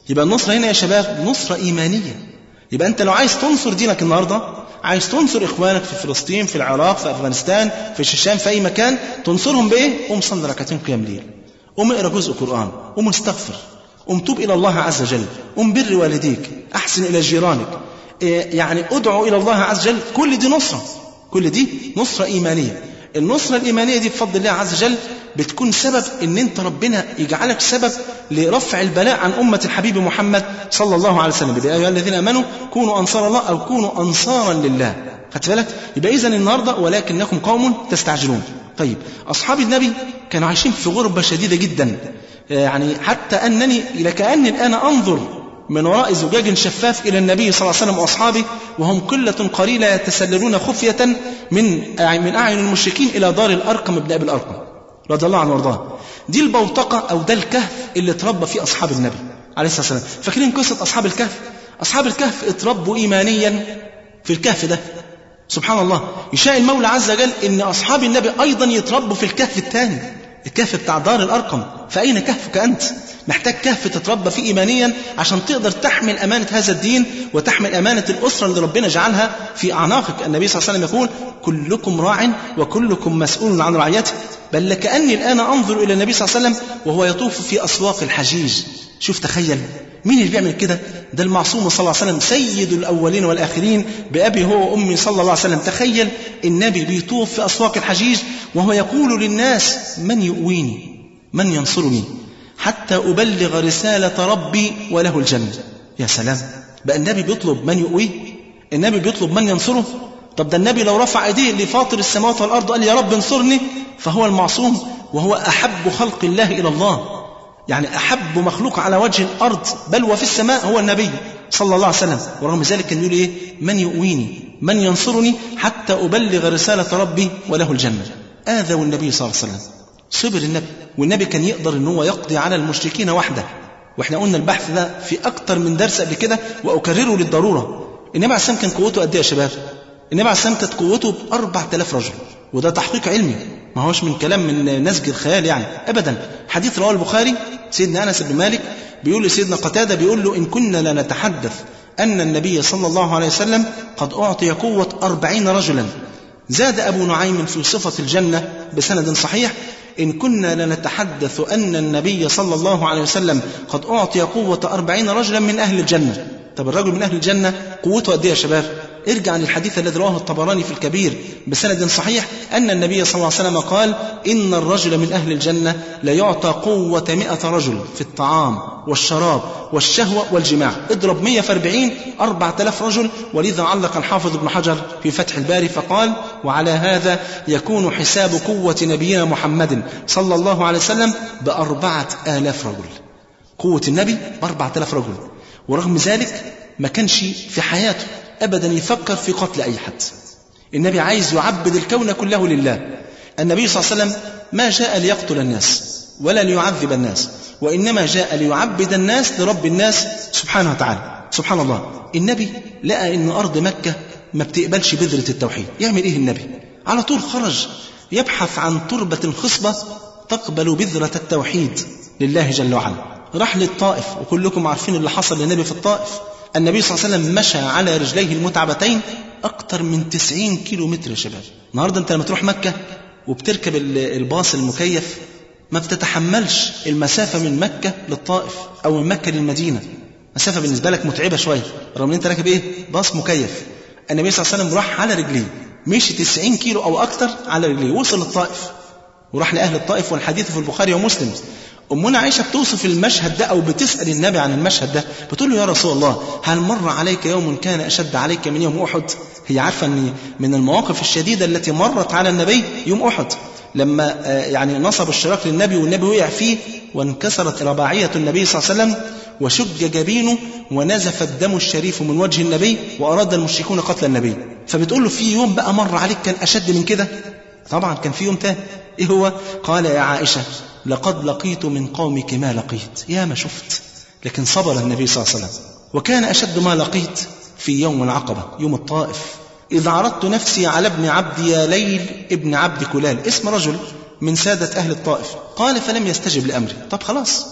يبقى النصرة هنا يا شباب نصرة إيمانية يبقى أنت لو عايز تنصر دينك النهاردة عايز تنصر إخوانك في فلسطين في العراق في أفغانستان في الشيشان في أي مكان تنصرهم بإيه؟ قوم صلي ركعتين قيام ليل قوم اقرا جزء قرآن قوم استغفر قوم توب إلى الله عز وجل قوم بر والديك أحسن إلى جيرانك إيه يعني ادعو إلى الله عز وجل كل دي نصرة كل دي نصرة إيمانية النصرة الإيمانية دي بفضل الله عز وجل بتكون سبب ان انت ربنا يجعلك سبب لرفع البلاء عن أمة الحبيب محمد صلى الله عليه وسلم يا أيها الذين آمنوا كونوا أنصار الله أو كونوا أنصارا لله خدت بالك يبقى إذا النهاردة ولكنكم قوم تستعجلون طيب أصحاب النبي كانوا عايشين في غربة شديدة جدا يعني حتى أنني لكأني الآن أنظر من وراء زجاج شفاف إلى النبي صلى الله عليه وسلم وأصحابه وهم قلة قليلة يتسللون خفية من من أعين المشركين إلى دار الأرقم ابن أبي الأرقم رضي الله عنه وارضاه دي البوتقة أو ده الكهف اللي اتربى فيه أصحاب النبي عليه الصلاة والسلام فاكرين قصة أصحاب الكهف أصحاب الكهف اتربوا إيمانيا في الكهف ده سبحان الله يشاء المولى عز وجل ان اصحاب النبي ايضا يتربوا في الكهف الثاني الكهف بتاع دار الارقم فاين كهفك انت محتاج كهف تتربى فيه ايمانيا عشان تقدر تحمل امانه هذا الدين وتحمل امانه الاسره اللي ربنا جعلها في اعناقك النبي صلى الله عليه وسلم يقول كلكم راع وكلكم مسؤول عن رعيته بل لكاني الان انظر الى النبي صلى الله عليه وسلم وهو يطوف في اسواق الحجيج شوف تخيل مين اللي بيعمل كده ده المعصوم صلى الله عليه وسلم سيد الأولين والآخرين بأبي هو وأمي صلى الله عليه وسلم تخيل النبي بيطوف في أسواق الحجيج وهو يقول للناس من يؤويني من ينصرني حتى أبلغ رسالة ربي وله الجنة يا سلام بقى النبي بيطلب من يؤويه النبي بيطلب من ينصره طب ده النبي لو رفع ايديه لفاطر السماوات والارض قال يا رب انصرني فهو المعصوم وهو احب خلق الله الى الله يعني أحب مخلوق على وجه الأرض بل وفي السماء هو النبي صلى الله عليه وسلم ورغم ذلك كان يقول إيه من يؤويني من ينصرني حتى أبلغ رسالة ربي وله الجنة آذوا النبي صلى الله عليه وسلم صبر النبي والنبي كان يقدر ان هو يقضي على المشركين وحده واحنا قلنا البحث ده في اكتر من درس قبل كده واكرره للضروره النبي عليه السلام كان قوته قد ايه يا شباب النبي عليه السلام كانت قوته ب 4000 رجل وده تحقيق علمي ما هوش من كلام من نسج الخيال يعني ابدا حديث رواه البخاري سيدنا انس بن مالك بيقول لسيدنا قتاده بيقول له ان كنا لنتحدث ان النبي صلى الله عليه وسلم قد اعطي قوه أربعين رجلا زاد ابو نعيم في صفه الجنه بسند صحيح إن كنا لنتحدث أن النبي صلى الله عليه وسلم قد أعطي قوة أربعين رجلا من أهل الجنة طب الرجل من أهل الجنة قوته قد إيه يا شباب ارجع للحديث الذي رواه الطبراني في الكبير بسند صحيح أن النبي صلى الله عليه وسلم قال إن الرجل من أهل الجنة ليعطى قوة مئة رجل في الطعام والشراب والشهوة والجماع اضرب مية في أربعين أربعة آلاف رجل ولذا علق الحافظ ابن حجر في فتح الباري فقال وعلى هذا يكون حساب قوة نبينا محمد صلى الله عليه وسلم بأربعة آلاف رجل قوة النبي بأربعة آلاف رجل ورغم ذلك ما كانش في حياته أبدا يفكر في قتل أي حد النبي عايز يعبد الكون كله لله النبي صلى الله عليه وسلم ما جاء ليقتل الناس ولا ليعذب الناس وإنما جاء ليعبد الناس لرب الناس سبحانه وتعالى سبحان الله النبي لقى أن أرض مكة ما بتقبلش بذرة التوحيد يعمل إيه النبي على طول خرج يبحث عن تربة خصبة تقبل بذرة التوحيد لله جل وعلا راح للطائف وكلكم عارفين اللي حصل للنبي في الطائف النبي صلى الله عليه وسلم مشى على رجليه المتعبتين أكثر من 90 كيلو متر يا شباب النهاردة أنت لما تروح مكة وبتركب الباص المكيف ما بتتحملش المسافة من مكة للطائف أو من مكة للمدينة مسافة بالنسبة لك متعبة شوية رغم ان انت راكب ايه باص مكيف النبي صلى الله عليه وسلم راح على رجليه مشي 90 كيلو او اكثر على رجليه وصل للطائف وراح لاهل الطائف والحديث في البخاري ومسلم أمنا عائشة بتوصف المشهد ده أو بتسأل النبي عن المشهد ده بتقول له يا رسول الله هل مر عليك يوم كان أشد عليك من يوم أحد هي عارفة أن من المواقف الشديدة التي مرت على النبي يوم أحد لما يعني نصب الشراك للنبي والنبي وقع فيه وانكسرت رباعية النبي صلى الله عليه وسلم وشج جبينه ونزف الدم الشريف من وجه النبي وأراد المشركون قتل النبي فبتقول له في يوم بقى مر عليك كان أشد من كده طبعا كان في يوم تاني إيه هو قال يا عائشة لقد لقيت من قومك ما لقيت يا ما شفت لكن صبر النبي صلى الله عليه وسلم وكان أشد ما لقيت في يوم العقبة يوم الطائف إذ عرضت نفسي على ابن عبد يا ليل ابن عبد كلال اسم رجل من سادة أهل الطائف قال فلم يستجب لأمري طب خلاص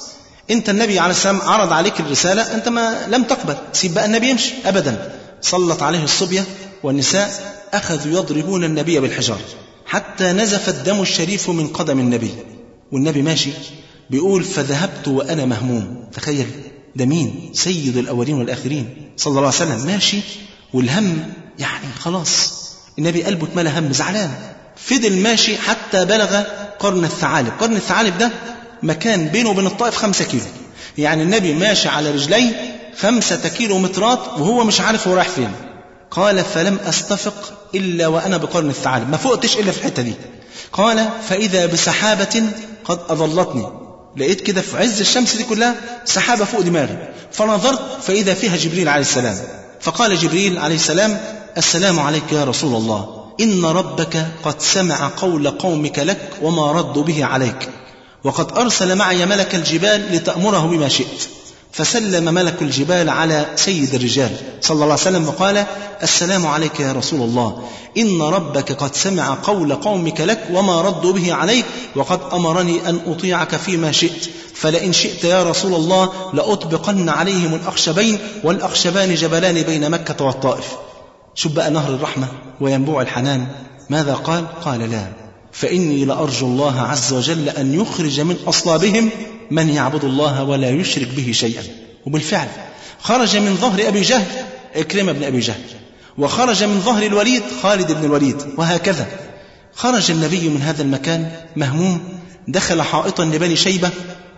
انت النبي عليه السلام عرض عليك الرساله انت ما لم تقبل سيب بقى النبي يمشي ابدا سلط عليه الصبيه والنساء اخذوا يضربون النبي بالحجاره حتى نزف الدم الشريف من قدم النبي والنبي ماشي بيقول فذهبت وانا مهموم تخيل ده مين سيد الاولين والاخرين صلى الله عليه وسلم ماشي والهم يعني خلاص النبي قلبه اتملى هم زعلان فضل ماشي حتى بلغ قرن الثعالب قرن الثعالب ده مكان بينه وبين الطائف خمسة كيلو يعني النبي ماشي على رجليه خمسة كيلو مترات وهو مش عارف هو رايح فين قال فلم أستفق إلا وأنا بقرن الثعالب ما فقتش إلا في الحتة دي قال فإذا بسحابة قد أظلتني لقيت كده في عز الشمس دي كلها سحابة فوق دماغي فنظرت فإذا فيها جبريل عليه السلام فقال جبريل عليه السلام السلام عليك يا رسول الله إن ربك قد سمع قول قومك لك وما ردوا به عليك وقد أرسل معي ملك الجبال لتأمره بما شئت فسلم ملك الجبال على سيد الرجال صلى الله عليه وسلم وقال السلام عليك يا رسول الله إن ربك قد سمع قول قومك لك وما ردوا به عليك وقد أمرني أن أطيعك فيما شئت فلئن شئت يا رسول الله لأطبقن عليهم الأخشبين والأخشبان جبلان بين مكة والطائف شوف بقى نهر الرحمة وينبوع الحنان ماذا قال؟ قال لا فإني لأرجو الله عز وجل أن يخرج من أصلابهم من يعبد الله ولا يشرك به شيئا وبالفعل خرج من ظهر أبي جهل إكرمة بن أبي جهل وخرج من ظهر الوليد خالد بن الوليد وهكذا خرج النبي من هذا المكان مهموم دخل حائطا لبني شيبة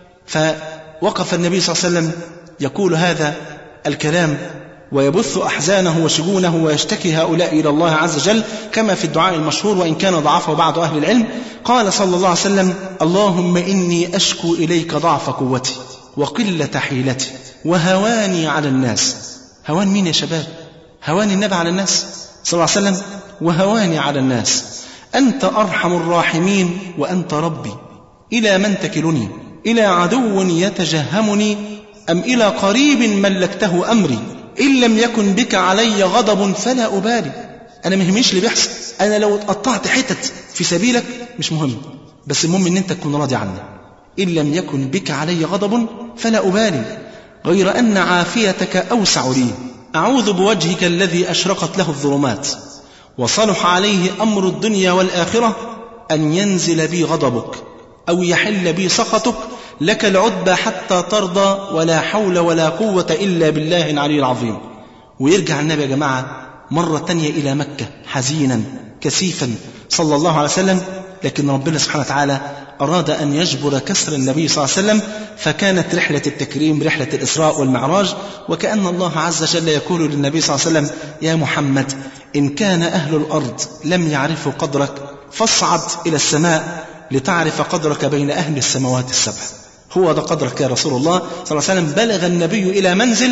فوقف النبي صلى الله عليه وسلم يقول هذا الكلام ويبث أحزانه وشجونه ويشتكي هؤلاء إلى الله عز وجل كما في الدعاء المشهور وإن كان ضعفه بعض أهل العلم قال صلى الله عليه وسلم اللهم إني أشكو إليك ضعف قوتي وقلة حيلتي وهواني على الناس هوان مين يا شباب هوان النبي على الناس صلى الله عليه وسلم وهواني على الناس أنت أرحم الراحمين وأنت ربي إلى من تكلني إلى عدو يتجهمني أم إلى قريب ملكته أمري إن لم يكن بك علي غضب فلا أبالي أنا ما يهمنيش اللي بيحصل أنا لو اتقطعت حتت في سبيلك مش مهم بس المهم إن أنت تكون راضي عني إن لم يكن بك علي غضب فلا أبالي غير أن عافيتك أوسع لي أعوذ بوجهك الذي أشرقت له الظلمات وصلح عليه أمر الدنيا والآخرة أن ينزل بي غضبك أو يحل بي سخطك لك العتبى حتى ترضى ولا حول ولا قوة إلا بالله العلي العظيم ويرجع النبي يا جماعة مرة تانية إلى مكة حزينا كثيفا صلى الله عليه وسلم لكن ربنا سبحانه وتعالى أراد أن يجبر كسر النبي صلى الله عليه وسلم فكانت رحلة التكريم رحلة الإسراء والمعراج وكأن الله عز وجل يقول للنبي صلى الله عليه وسلم يا محمد إن كان أهل الأرض لم يعرفوا قدرك فاصعد إلى السماء لتعرف قدرك بين أهل السماوات السبع هو ده قدرك يا رسول الله صلى الله عليه وسلم بلغ النبي إلى منزل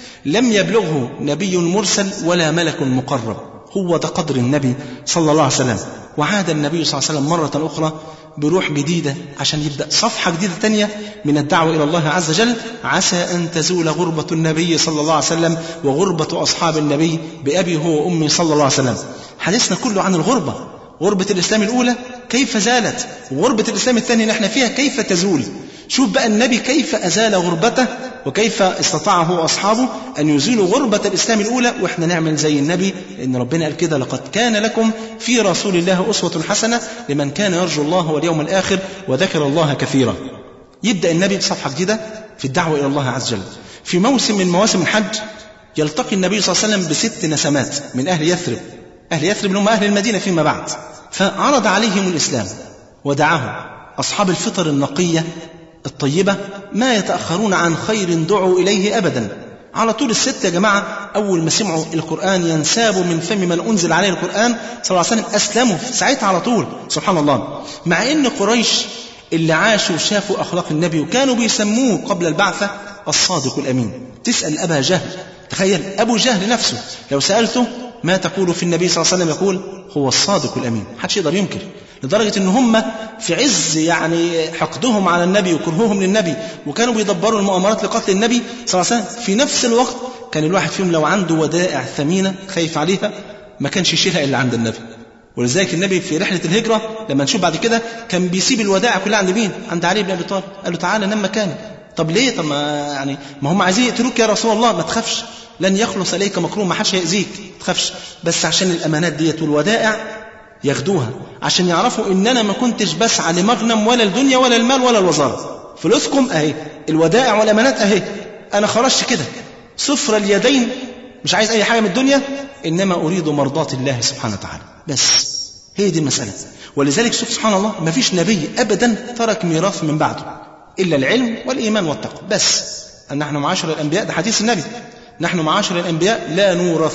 لم يبلغه نبي مرسل ولا ملك مقرب هو ده قدر النبي صلى الله عليه وسلم وعاد النبي صلى الله عليه وسلم مرة أخرى بروح جديدة عشان يبدأ صفحة جديدة تانية من الدعوة إلى الله عز وجل عسى أن تزول غربة النبي صلى الله عليه وسلم وغربة أصحاب النبي بأبي هو وأمي صلى الله عليه وسلم حديثنا كله عن الغربة غربة الإسلام الأولى كيف زالت وغربة الإسلام الثانية نحن فيها كيف تزول شوف بقى النبي كيف أزال غربته وكيف استطاع هو أصحابه أن يزيلوا غربة الإسلام الأولى وإحنا نعمل زي النبي لأن ربنا قال كده لقد كان لكم في رسول الله أسوة حسنة لمن كان يرجو الله واليوم الآخر وذكر الله كثيرا يبدأ النبي بصفحة جديدة في الدعوة إلى الله عز وجل في موسم من مواسم الحج يلتقي النبي صلى الله عليه وسلم بست نسمات من أهل يثرب أهل يثرب اللي هم أهل المدينة فيما بعد فعرض عليهم الإسلام ودعاهم أصحاب الفطر النقية الطيبة ما يتأخرون عن خير دعوا إليه أبدا على طول الست يا جماعة أول ما سمعوا القرآن ينساب من فم من أنزل عليه القرآن صلى الله عليه وسلم أسلموا ساعتها على طول سبحان الله مع أن قريش اللي عاشوا وشافوا أخلاق النبي وكانوا بيسموه قبل البعثة الصادق الأمين تسأل أبا جهل تخيل أبو جهل نفسه لو سألته ما تقول في النبي صلى الله عليه وسلم يقول هو الصادق الأمين محدش يقدر ينكر لدرجة ان هم في عز يعني حقدهم على النبي وكرههم للنبي وكانوا بيدبروا المؤامرات لقتل النبي صلى الله عليه وسلم في نفس الوقت كان الواحد فيهم لو عنده ودائع ثمينة خايف عليها ما كانش يشيلها إلا عند النبي ولذلك النبي في رحلة الهجرة لما نشوف بعد كده كان بيسيب الودائع كلها عند مين؟ عند علي بن أبي طالب قال له تعالى نام مكاني طب ليه طب ما يعني ما هم عايزين يقتلوك يا رسول الله ما تخافش لن يخلص اليك مكروه ما حدش هيأذيك ما تخافش بس عشان الامانات ديت والودائع ياخدوها عشان يعرفوا ان انا ما كنتش بسعى لمغنم ولا الدنيا ولا المال ولا الوزاره فلوسكم اهي الودائع والامانات اهي انا خرجت كده صفر اليدين مش عايز اي حاجه من الدنيا انما اريد مرضاه الله سبحانه وتعالى بس هي دي المساله ولذلك شوف سبحان الله ما فيش نبي ابدا ترك ميراث من بعده الا العلم والايمان والتقوى بس ان نحن معاشر الانبياء ده حديث النبي نحن معاشر الانبياء لا نورث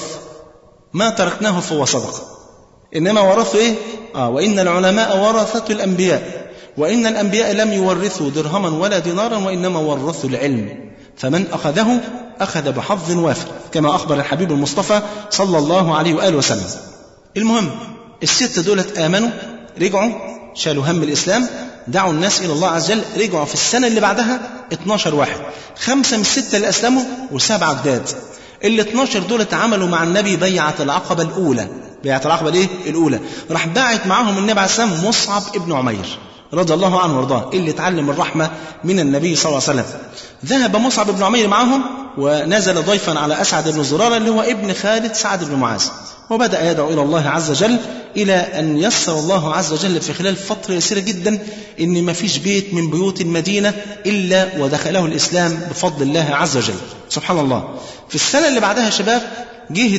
ما تركناه فهو صدقه انما ورثوا ايه اه وان العلماء ورثه الانبياء وان الانبياء لم يورثوا درهما ولا دينارا وانما ورثوا العلم فمن اخذه اخذ بحظ وافر كما اخبر الحبيب المصطفى صلى الله عليه واله وسلم المهم الستة دولت آمنوا رجعوا شالوا هم الإسلام دعوا الناس إلى الله عز وجل رجعوا في السنة اللي بعدها 12 واحد خمسة من الستة اللي أسلموا وسبعة جداد ال 12 دول عملوا مع النبي بيعة العقبة الأولى بيعة العقبة الإيه؟ الأولى راح باعت معاهم النبي عليه السلام مصعب ابن عمير رضي الله عنه وارضاه اللي اتعلم الرحمة من النبي صلى الله عليه وسلم ذهب مصعب بن عمير معهم ونزل ضيفا على أسعد بن زرارة اللي هو ابن خالد سعد بن معاذ وبدأ يدعو إلى الله عز وجل إلى أن يسر الله عز وجل في خلال فترة يسيرة جدا إن ما فيش بيت من بيوت المدينة إلا ودخله الإسلام بفضل الله عز وجل سبحان الله في السنة اللي بعدها يا شباب جه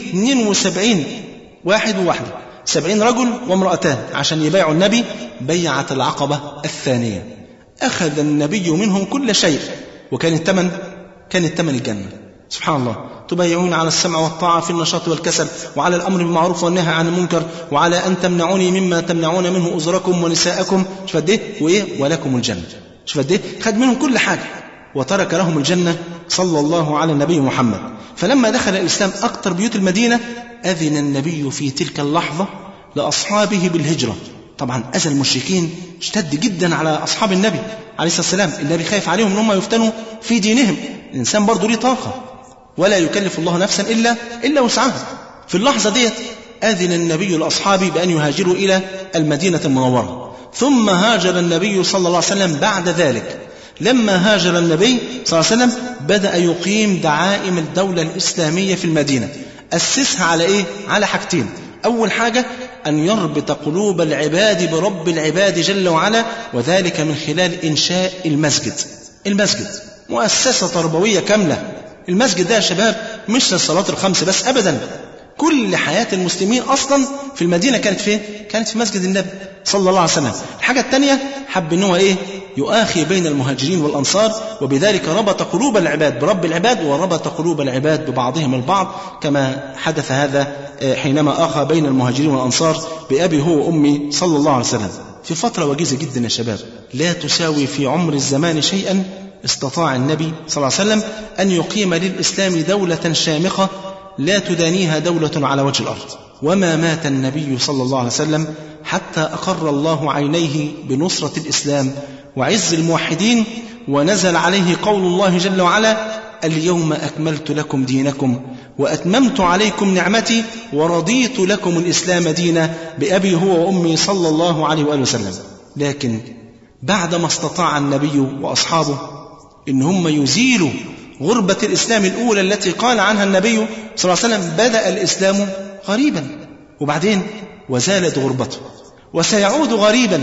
72 واحد وواحدة سبعين رجل وامرأتان عشان يبايعوا النبي بيعة العقبة الثانية أخذ النبي منهم كل شيء وكان الثمن كان الثمن الجنة سبحان الله تبايعون على السمع والطاعة في النشاط والكسل وعلى الأمر بالمعروف والنهي عن المنكر وعلى أن تمنعوني مما تمنعون منه أزركم ونساءكم شوف قد إيه وإيه ولكم الجنة شوف قد إيه خد منهم كل حاجة وترك لهم الجنة صلى الله على النبي محمد فلما دخل الإسلام أكثر بيوت المدينة أذن النبي في تلك اللحظة لأصحابه بالهجرة طبعا أذى المشركين اشتد جدا على أصحاب النبي عليه الصلاة والسلام النبي خايف عليهم أن هم يفتنوا في دينهم الإنسان برضه ليه طاقة ولا يكلف الله نفسا إلا إلا وسعها في اللحظة ديت أذن النبي لأصحابه بأن يهاجروا إلى المدينة المنورة ثم هاجر النبي صلى الله عليه وسلم بعد ذلك لما هاجر النبي صلى الله عليه وسلم بدأ يقيم دعائم الدولة الإسلامية في المدينة أسسها على إيه؟ على حاجتين أول حاجة أن يربط قلوب العباد برب العباد جل وعلا وذلك من خلال إنشاء المسجد المسجد مؤسسة تربوية كاملة المسجد ده يا شباب مش للصلاة الخمس بس أبدا كل حياة المسلمين أصلا في المدينة كانت فين؟ كانت في مسجد النبي صلى الله عليه وسلم الحاجة الثانية حب إن هو إيه؟ يؤاخي بين المهاجرين والأنصار وبذلك ربط قلوب العباد برب العباد وربط قلوب العباد ببعضهم البعض كما حدث هذا حينما آخى بين المهاجرين والأنصار بأبي هو وأمي صلى الله عليه وسلم في فترة وجيزة جدا يا شباب لا تساوي في عمر الزمان شيئا استطاع النبي صلى الله عليه وسلم أن يقيم للإسلام دولة شامخة لا تدانيها دولة على وجه الأرض وما مات النبي صلى الله عليه وسلم حتى أقر الله عينيه بنصرة الإسلام وعز الموحدين ونزل عليه قول الله جل وعلا اليوم أكملت لكم دينكم وأتممت عليكم نعمتي ورضيت لكم الإسلام دينا بأبي هو وأمي صلى الله عليه وآله وسلم لكن بعدما استطاع النبي وأصحابه إن هم يزيلوا غربة الإسلام الأولى التي قال عنها النبي صلى الله عليه وسلم بدأ الإسلام غريبا وبعدين وزالت غربته وسيعود غريبا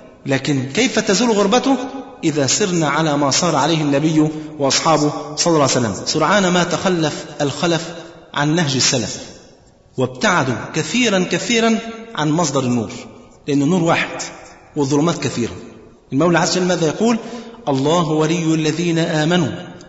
لكن كيف تزول غربته إذا سرنا على ما صار عليه النبي وأصحابه صلى الله عليه وسلم سرعان ما تخلف الخلف عن نهج السلف وابتعدوا كثيرا كثيرا عن مصدر النور لأن النور واحد والظلمات كثيرة المولى عز وجل ماذا يقول الله ولي الذين آمنوا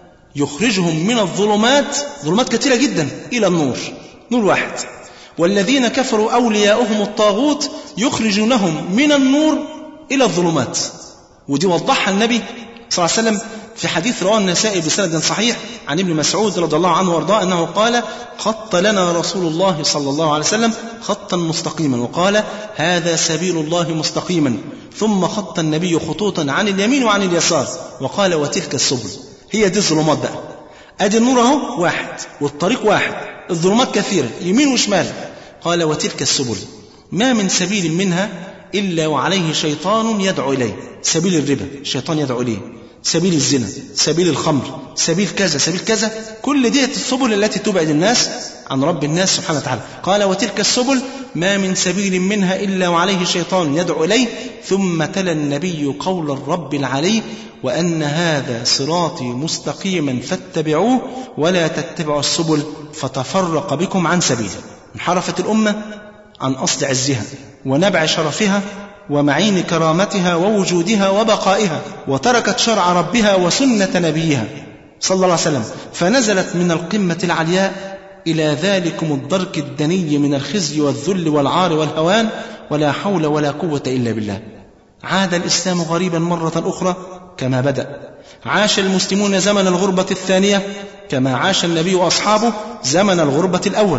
يخرجهم من الظلمات ظلمات كثيرة جدا إلى النور نور واحد والذين كفروا أولياؤهم الطاغوت يخرجونهم من النور إلى الظلمات ودي وضحها النبي صلى الله عليه وسلم في حديث رواه النسائي بسند صحيح عن ابن مسعود رضي الله عنه وارضاه انه قال خط لنا رسول الله صلى الله عليه وسلم خطا مستقيما وقال هذا سبيل الله مستقيما ثم خط النبي خطوطا عن اليمين وعن اليسار وقال وتلك السبل هي دي الظلمات بقى ادي النور اهو واحد والطريق واحد الظلمات كثيره يمين وشمال قال وتلك السبل ما من سبيل منها إلا وعليه شيطان يدعو إليه سبيل الربا الشيطان يدعو إليه سبيل الزنا سبيل الخمر سبيل كذا سبيل كذا كل ديت السبل التي تبعد الناس عن رب الناس سبحانه وتعالى قال وتلك السبل ما من سبيل منها إلا وعليه شيطان يدعو إليه ثم تلا النبي قول الرب العلي وأن هذا صراطي مستقيما فاتبعوه ولا تتبعوا السبل فتفرق بكم عن سبيله انحرفت الأمة عن أصل عزها ونبع شرفها ومعين كرامتها ووجودها وبقائها وتركت شرع ربها وسنة نبيها صلى الله عليه وسلم فنزلت من القمة العلياء إلى ذلكم الدرك الدني من الخزي والذل والعار والهوان ولا حول ولا قوة إلا بالله عاد الإسلام غريبا مرة أخرى كما بدأ عاش المسلمون زمن الغربة الثانية كما عاش النبي وأصحابه زمن الغربة الأول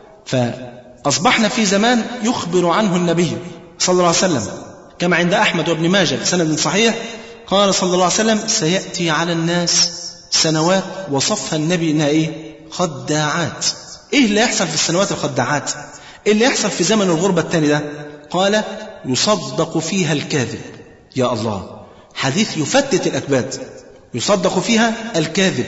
فأصبحنا في زمان يخبر عنه النبي صلى الله عليه وسلم كما عند أحمد وابن ماجه بسند صحيح قال صلى الله عليه وسلم سيأتي على الناس سنوات وصفها النبي إنها إيه خداعات إيه اللي يحصل في السنوات الخداعات إيه اللي يحصل في زمن الغربة الثاني ده قال يصدق فيها الكاذب يا الله حديث يفتت الأكباد يصدق فيها الكاذب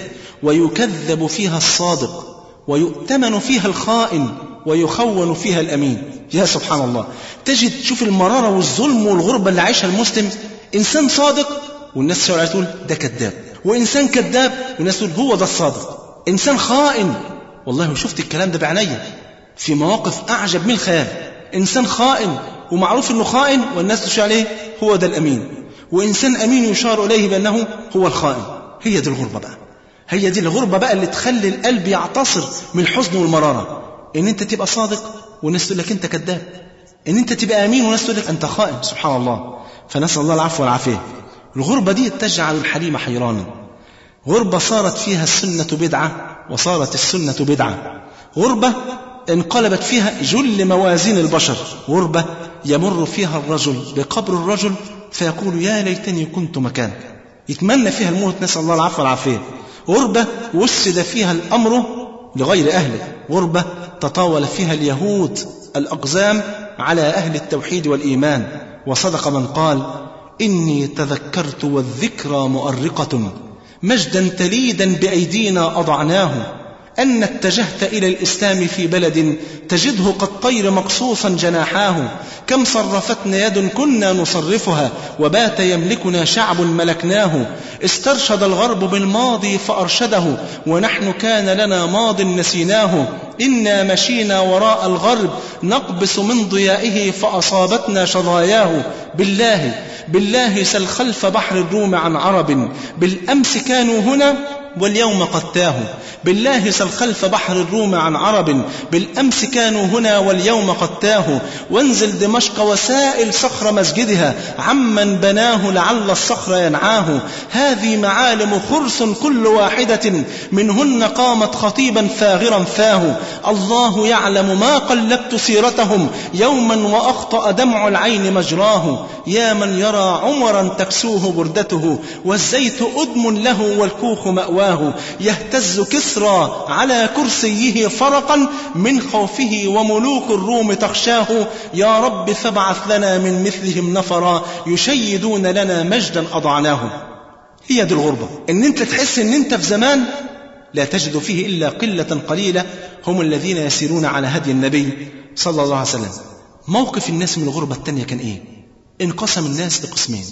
ويكذب فيها الصادق ويؤتمن فيها الخائن ويخون فيها الأمين يا سبحان الله تجد تشوف المرارة والظلم والغربة اللي عايشها المسلم إنسان صادق والناس شوية تقول ده كذاب وإنسان كذاب والناس تقول هو ده الصادق إنسان خائن والله شفت الكلام ده بعينيا في مواقف أعجب من الخيال إنسان خائن ومعروف إنه خائن والناس تشير عليه هو ده الأمين وإنسان أمين يشار إليه بأنه هو الخائن هي دي الغربة بقى هي دي الغربة بقى اللي تخلي القلب يعتصر من الحزن والمرارة إن أنت تبقى صادق والناس تقول لك أنت كذاب إن أنت تبقى أمين والناس تقول لك أنت خائن سبحان الله فنسأل الله العفو والعافية الغربة دي تجعل الحليم حيرانا غربة صارت فيها السنة بدعة وصارت السنة بدعة غربة انقلبت فيها جل موازين البشر غربة يمر فيها الرجل بقبر الرجل فيقول يا ليتني كنت مكانه يتمنى فيها الموت نسأل الله العفو والعافية غربة وسد فيها الأمر لغير أهله غربة تطاول فيها اليهود الأقزام على أهل التوحيد والإيمان وصدق من قال إني تذكرت والذكرى مؤرقة مجدا تليدا بأيدينا أضعناه أن اتجهت إلى الإسلام في بلد تجده قد طير مقصوصا جناحاه كم صرفتنا يد كنا نصرفها وبات يملكنا شعب ملكناه استرشد الغرب بالماضي فأرشده ونحن كان لنا ماض نسيناه إنا مشينا وراء الغرب نقبس من ضيائه فأصابتنا شظاياه بالله بالله سل خلف بحر الروم عن عرب بالأمس كانوا هنا واليوم قد تاهوا بالله سل خلف بحر الروم عن عرب بالأمس كانوا هنا واليوم قد تاهوا وانزل دمشق وسائل صخر مسجدها عمن بناه لعل الصخر ينعاه هذه معالم خرس كل واحدة منهن قامت خطيبا فاغرا فاه الله يعلم ما قلبت سيرتهم يوما وأخطأ دمع العين مجراه يا من يرى عمرا تكسوه بردته والزيت أدم له والكوخ مأواه يهتز كسرى على كرسيه فرقا من خوفه وملوك الروم تخشاه يا رب فابعث لنا من مثلهم نفرا يشيدون لنا مجدا أضعناه هي دي الغربة ان انت تحس ان انت في زمان لا تجد فيه إلا قلة قليلة هم الذين يسيرون على هدي النبي صلى الله عليه وسلم موقف الناس من الغربة الثانية كان إيه انقسم الناس لقسمين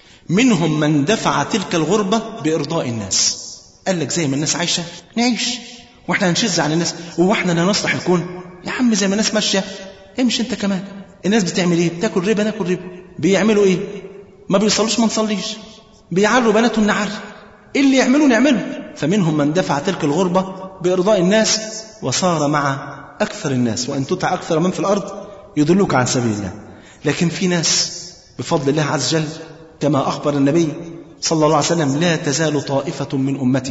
منهم من دفع تلك الغربة بإرضاء الناس قال لك زي ما الناس عايشة نعيش واحنا هنشز على الناس هو احنا لا نصلح الكون يا عم زي ما الناس ماشية امشي انت كمان الناس بتعمل ايه بتاكل ربا ناكل ربا بيعملوا ايه ما بيصلوش ما نصليش بيعروا بناتهم نعر ايه اللي يعملوا نعمله فمنهم من دفع تلك الغربة بإرضاء الناس وصار مع أكثر الناس وأن تطع أكثر من في الأرض يدلوك عن سبيل الله لكن في ناس بفضل الله عز وجل كما أخبر النبي صلى الله عليه وسلم لا تزال طائفة من أمتي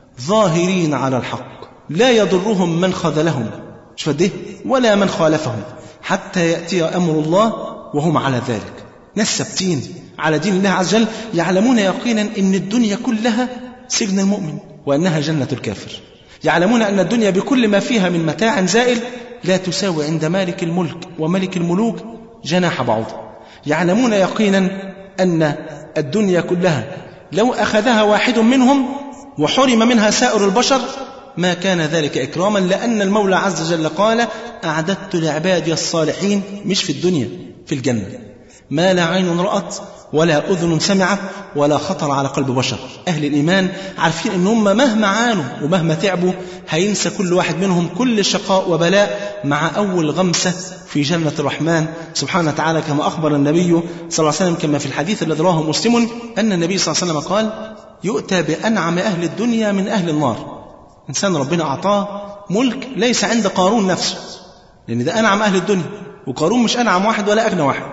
ظاهرين على الحق لا يضرهم من خذلهم مش فده ولا من خالفهم حتى يأتي أمر الله وهم على ذلك ناس ثابتين على دين الله عز وجل يعلمون يقينا أن الدنيا كلها سجن المؤمن وأنها جنة الكافر يعلمون أن الدنيا بكل ما فيها من متاع زائل لا تساوي عند مالك الملك وملك الملوك جناح بعوضة يعلمون يقينا أن الدنيا كلها لو أخذها واحد منهم وحرم منها سائر البشر ما كان ذلك إكراما لأن المولى عز وجل قال أعددت لعبادي الصالحين مش في الدنيا في الجنة ما لا عين رأت ولا أذن سمعت ولا خطر على قلب بشر أهل الإيمان عارفين أن هم مهما عانوا ومهما تعبوا هينسى كل واحد منهم كل شقاء وبلاء مع أول غمسة في جنة الرحمن سبحانه وتعالى كما أخبر النبي صلى الله عليه وسلم كما في الحديث الذي رواه مسلم أن النبي صلى الله عليه وسلم قال يؤتى بأنعم أهل الدنيا من أهل النار إنسان ربنا أعطاه ملك ليس عند قارون نفسه لأن ده أنعم أهل الدنيا وقارون مش أنعم واحد ولا أغنى واحد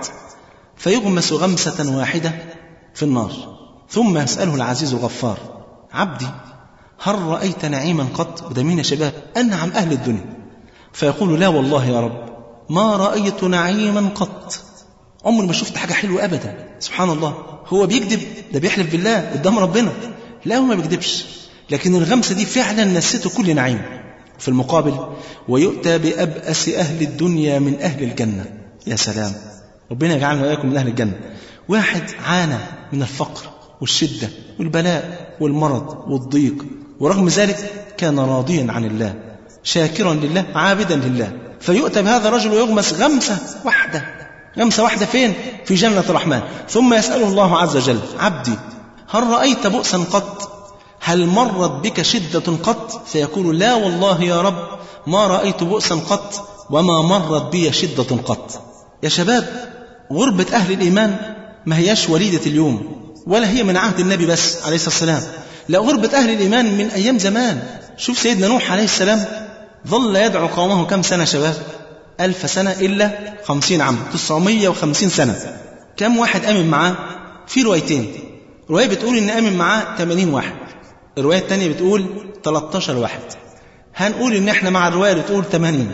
فيغمس غمسة واحدة في النار ثم يسأله العزيز الغفار عبدي هل رأيت نعيما قط وده مين يا شباب أنعم أهل الدنيا فيقول لا والله يا رب ما رأيت نعيما قط عمري ما شفت حاجة حلوة أبدا سبحان الله هو بيكذب ده بيحلف بالله قدام ربنا لا هو ما بيكذبش لكن الغمسة دي فعلا نسيته كل نعيم في المقابل ويؤتى بأبأس أهل الدنيا من أهل الجنة يا سلام ربنا يجعلنا وإياكم من أهل الجنة واحد عانى من الفقر والشدة والبلاء والمرض والضيق ورغم ذلك كان راضيا عن الله شاكرا لله عابدا لله فيؤتى بهذا الرجل ويغمس غمسة واحدة غمسة واحدة فين؟ في جنة الرحمن ثم يسأله الله عز وجل عبدي هل رأيت بؤسا قط؟ هل مرت بك شدة قط؟ فيقول لا والله يا رب ما رأيت بؤسا قط وما مرت بي شدة قط يا شباب غربة أهل الإيمان ما هياش وليدة اليوم ولا هي من عهد النبي بس عليه الصلاة والسلام لا غربة أهل الإيمان من أيام زمان شوف سيدنا نوح عليه السلام ظل يدعو قومه كم سنة شباب ألف سنة إلا خمسين عام تسعمية وخمسين سنة كم واحد أمن معاه في روايتين رواية بتقول إن أمن معاه 80 واحد الرواية الثانية بتقول 13 واحد هنقول إن إحنا مع الرواية اللي بتقول 80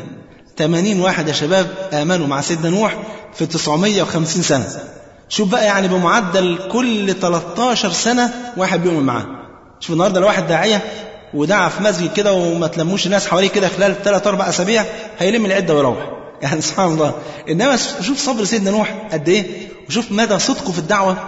80 واحد يا شباب آمنوا مع سيدنا نوح في 950 سنة شوف بقى يعني بمعدل كل 13 سنة واحد بيؤمن معاه شوف النهارده لو واحد داعية ودعا في مسجد كده وما تلموش الناس حواليه كده خلال ثلاث أربع أسابيع هيلم العدة ويروح يعني سبحان الله إنما شوف صبر سيدنا نوح قد إيه وشوف مدى صدقه في الدعوة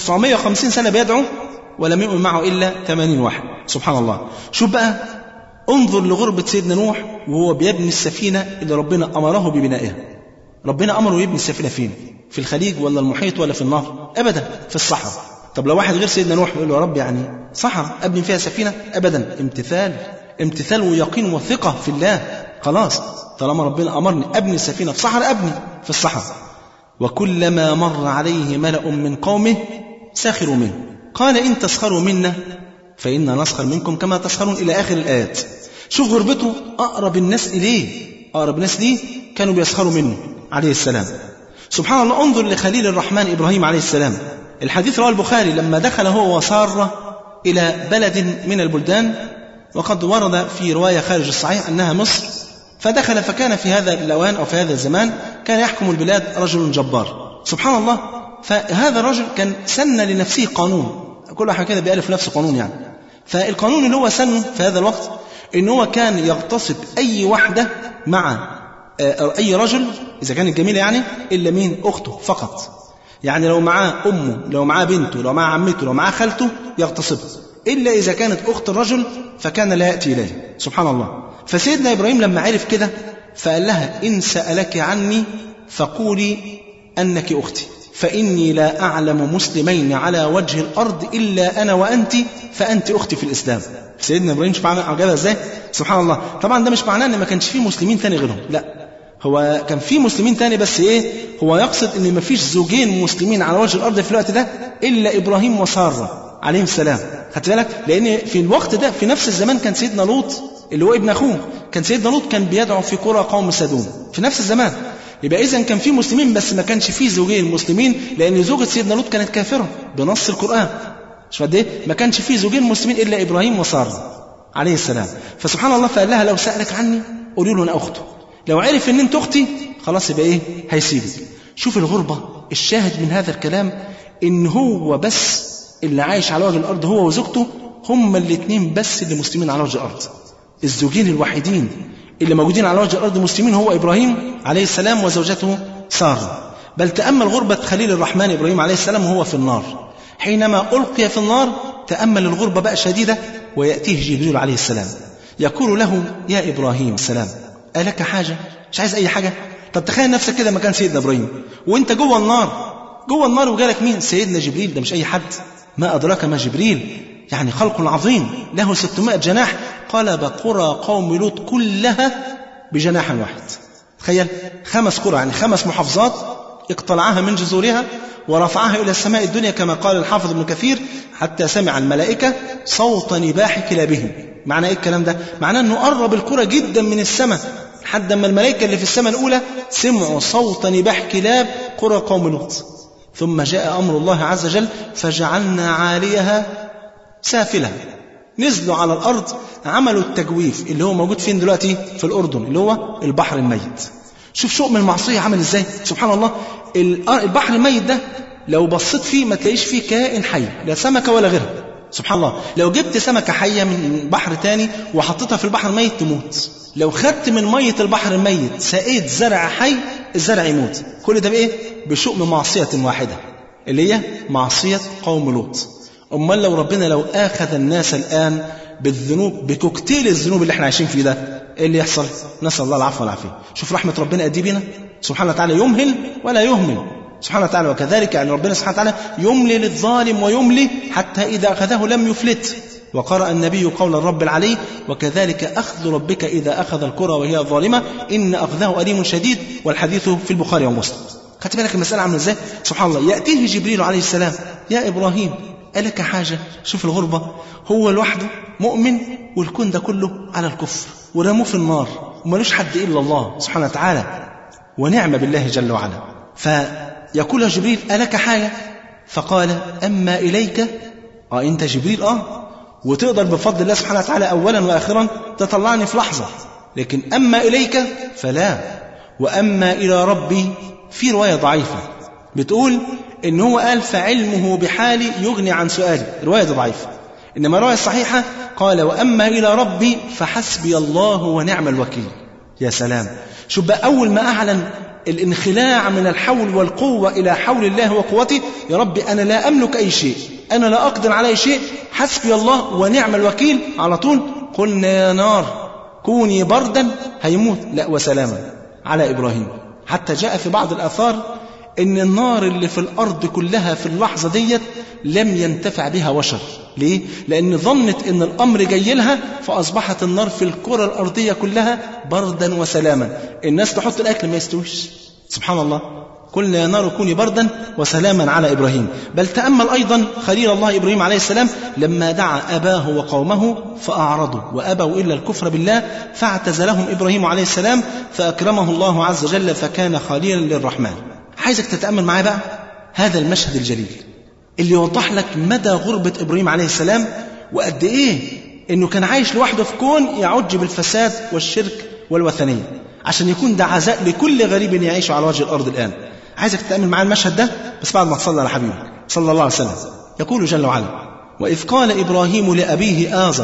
950 سنة بيدعو ولم يؤمن معه إلا 80 واحد سبحان الله شوف بقى انظر لغربة سيدنا نوح وهو بيبني السفينة اللي ربنا أمره ببنائها ربنا أمره يبني السفينة فين في الخليج ولا المحيط ولا في النهر أبدا في الصحراء طب لو واحد غير سيدنا نوح يقول له يا رب يعني صحراء أبني فيها سفينة أبدا امتثال امتثال ويقين وثقة في الله خلاص طالما ربنا أمرني أبني السفينة في صحراء أبني في الصحراء وكلما مر عليه ملأ من قومه سخروا منه قال إن تسخروا منا فإنا نسخر منكم كما تسخرون إلى آخر الآيات شوف غربته أقرب الناس إليه أقرب الناس ليه كانوا بيسخروا منه عليه السلام سبحان الله انظر لخليل الرحمن إبراهيم عليه السلام الحديث رواه البخاري لما دخل هو وسارة إلى بلد من البلدان وقد ورد في رواية خارج الصحيح أنها مصر فدخل فكان في هذا الأوان أو في هذا الزمان كان يحكم البلاد رجل جبار سبحان الله فهذا الرجل كان سن لنفسه قانون كل واحد كده بيألف نفسه قانون يعني فالقانون اللي هو سنه في هذا الوقت ان هو كان يغتصب اي واحده مع اي رجل اذا كانت جميله يعني الا مين اخته فقط يعني لو معاه امه لو معاه بنته لو معاه عمته لو معاه خالته يغتصبها الا اذا كانت اخت الرجل فكان لا ياتي اليه سبحان الله فسيدنا ابراهيم لما عرف كده فقال لها ان سالك عني فقولي انك اختي فإني لا أعلم مسلمين على وجه الأرض إلا أنا وأنت فأنت أختي في الإسلام سيدنا إبراهيم شوف عجبها إزاي سبحان الله طبعا ده مش معناه إن ما كانش فيه مسلمين تاني غيرهم لا هو كان في مسلمين تاني بس ايه هو يقصد ان ما فيش زوجين مسلمين على وجه الارض في الوقت ده الا ابراهيم وساره عليهم السلام خدت بالك لان في الوقت ده في نفس الزمان كان سيدنا لوط اللي هو ابن اخوه كان سيدنا لوط كان بيدعو في قرى قوم سدوم في نفس الزمان يبقى اذا كان في مسلمين بس ما كانش فيه زوجين مسلمين لان زوجة سيدنا لوط كانت كافرة بنص القرآن مش قد ايه ما كانش فيه زوجين مسلمين الا ابراهيم وسارة عليه السلام فسبحان الله فقال لها لو سألك عني قولي له انا اخته لو عرف ان انت اختي خلاص يبقى ايه هيسيبك شوف الغربة الشاهد من هذا الكلام ان هو بس اللي عايش على وجه الارض هو وزوجته هما الاثنين بس اللي مسلمين على وجه الارض الزوجين الوحيدين اللي موجودين على وجه الأرض مسلمين هو إبراهيم عليه السلام وزوجته سارة بل تأمل غربة خليل الرحمن إبراهيم عليه السلام وهو في النار حينما ألقي في النار تأمل الغربة بقى شديدة ويأتيه جبريل عليه السلام يقول له يا إبراهيم السلام ألك حاجة مش عايز أي حاجة طب تخيل نفسك كده مكان سيدنا إبراهيم وانت جوه النار جوه النار وجالك مين سيدنا جبريل ده مش أي حد ما أدراك ما جبريل يعني خلق عظيم له 600 جناح قلب قرى قوم لوط كلها بجناح واحد تخيل خمس قرى يعني خمس محافظات اقتلعها من جذورها ورفعها إلى السماء الدنيا كما قال الحافظ ابن كثير حتى سمع الملائكة صوت نباح كلابهم معنى ايه الكلام ده معناه انه قرب القرى جدا من السماء لحد ما الملائكة اللي في السماء الأولى سمعوا صوت نباح كلاب قرى قوم لوط ثم جاء أمر الله عز وجل فجعلنا عاليها سافلة نزلوا على الأرض عملوا التجويف اللي هو موجود فين دلوقتي في الأردن اللي هو البحر الميت شوف شؤم المعصية عمل ازاي سبحان الله البحر الميت ده لو بصيت فيه ما تلاقيش فيه كائن حي لا سمكة ولا غيرها سبحان الله لو جبت سمكة حية من بحر تاني وحطيتها في البحر الميت تموت لو خدت من مية البحر الميت سقيت زرع حي الزرع يموت كل ده بإيه؟ بشؤم معصية واحدة اللي هي معصية قوم لوط أمال لو ربنا لو آخذ الناس الآن بالذنوب بكوكتيل الذنوب اللي احنا عايشين فيه ده ايه اللي يحصل نسأل الله العفو والعافية شوف رحمة ربنا قد بينا سبحانه وتعالى يمهل ولا يهمل سبحانه وتعالى وكذلك يعني ربنا سبحانه وتعالى يملي للظالم ويملي حتى إذا أخذه لم يفلت وقرأ النبي قول الرب العلي وكذلك أخذ ربك إذا أخذ القرى وهي ظالمة إن أخذه أليم شديد والحديث في البخاري ومسلم خدت بالك المسألة عاملة ازاي سبحان الله يأتيه جبريل عليه السلام يا إبراهيم ألك حاجة شوف الغربة هو لوحده مؤمن والكون ده كله على الكفر ورموه في النار وملوش حد إلا الله سبحانه وتعالى ونعم بالله جل وعلا فيقول جبريل ألك حاجة فقال أما إليك آه أنت جبريل آه وتقدر بفضل الله سبحانه وتعالى أولا وآخرا تطلعني في لحظة لكن أما إليك فلا وأما إلى ربي في رواية ضعيفة بتقول إن هو قال فعلمه بحالي يغني عن سؤالي رواية ضعيفة إنما الرواية الصحيحة قال وأما إلى ربي فحسبي الله ونعم الوكيل يا سلام شوف بقى أول ما أعلن الانخلاع من الحول والقوة إلى حول الله وقوته يا ربي أنا لا أملك أي شيء أنا لا أقدر على أي شيء حسبي الله ونعم الوكيل على طول قلنا يا نار كوني بردا هيموت لا وسلاما على إبراهيم حتى جاء في بعض الآثار إن النار اللي في الأرض كلها في اللحظة ديت لم ينتفع بها بشر ليه؟ لأن ظنت إن الأمر جاي لها فأصبحت النار في الكرة الأرضية كلها بردا وسلاما الناس تحط الأكل ما يستويش سبحان الله قلنا يا نار كوني بردا وسلاما على إبراهيم بل تأمل أيضا خليل الله إبراهيم عليه السلام لما دعا أباه وقومه فأعرضوا وأبوا إلا الكفر بالله فاعتزلهم إبراهيم عليه السلام فأكرمه الله عز وجل فكان خليلا للرحمن عايزك تتأمل معايا بقى هذا المشهد الجليل اللي يوضح لك مدى غربة إبراهيم عليه السلام وقد إيه إنه كان عايش لوحده في كون يعج بالفساد والشرك والوثنية عشان يكون ده عزاء لكل غريب يعيش على وجه الأرض الآن عايزك تتأمل معايا المشهد ده بس بعد ما تصلي على حبيبك صلى الله عليه وسلم يقول جل وعلا وإذ قال إبراهيم لأبيه آزر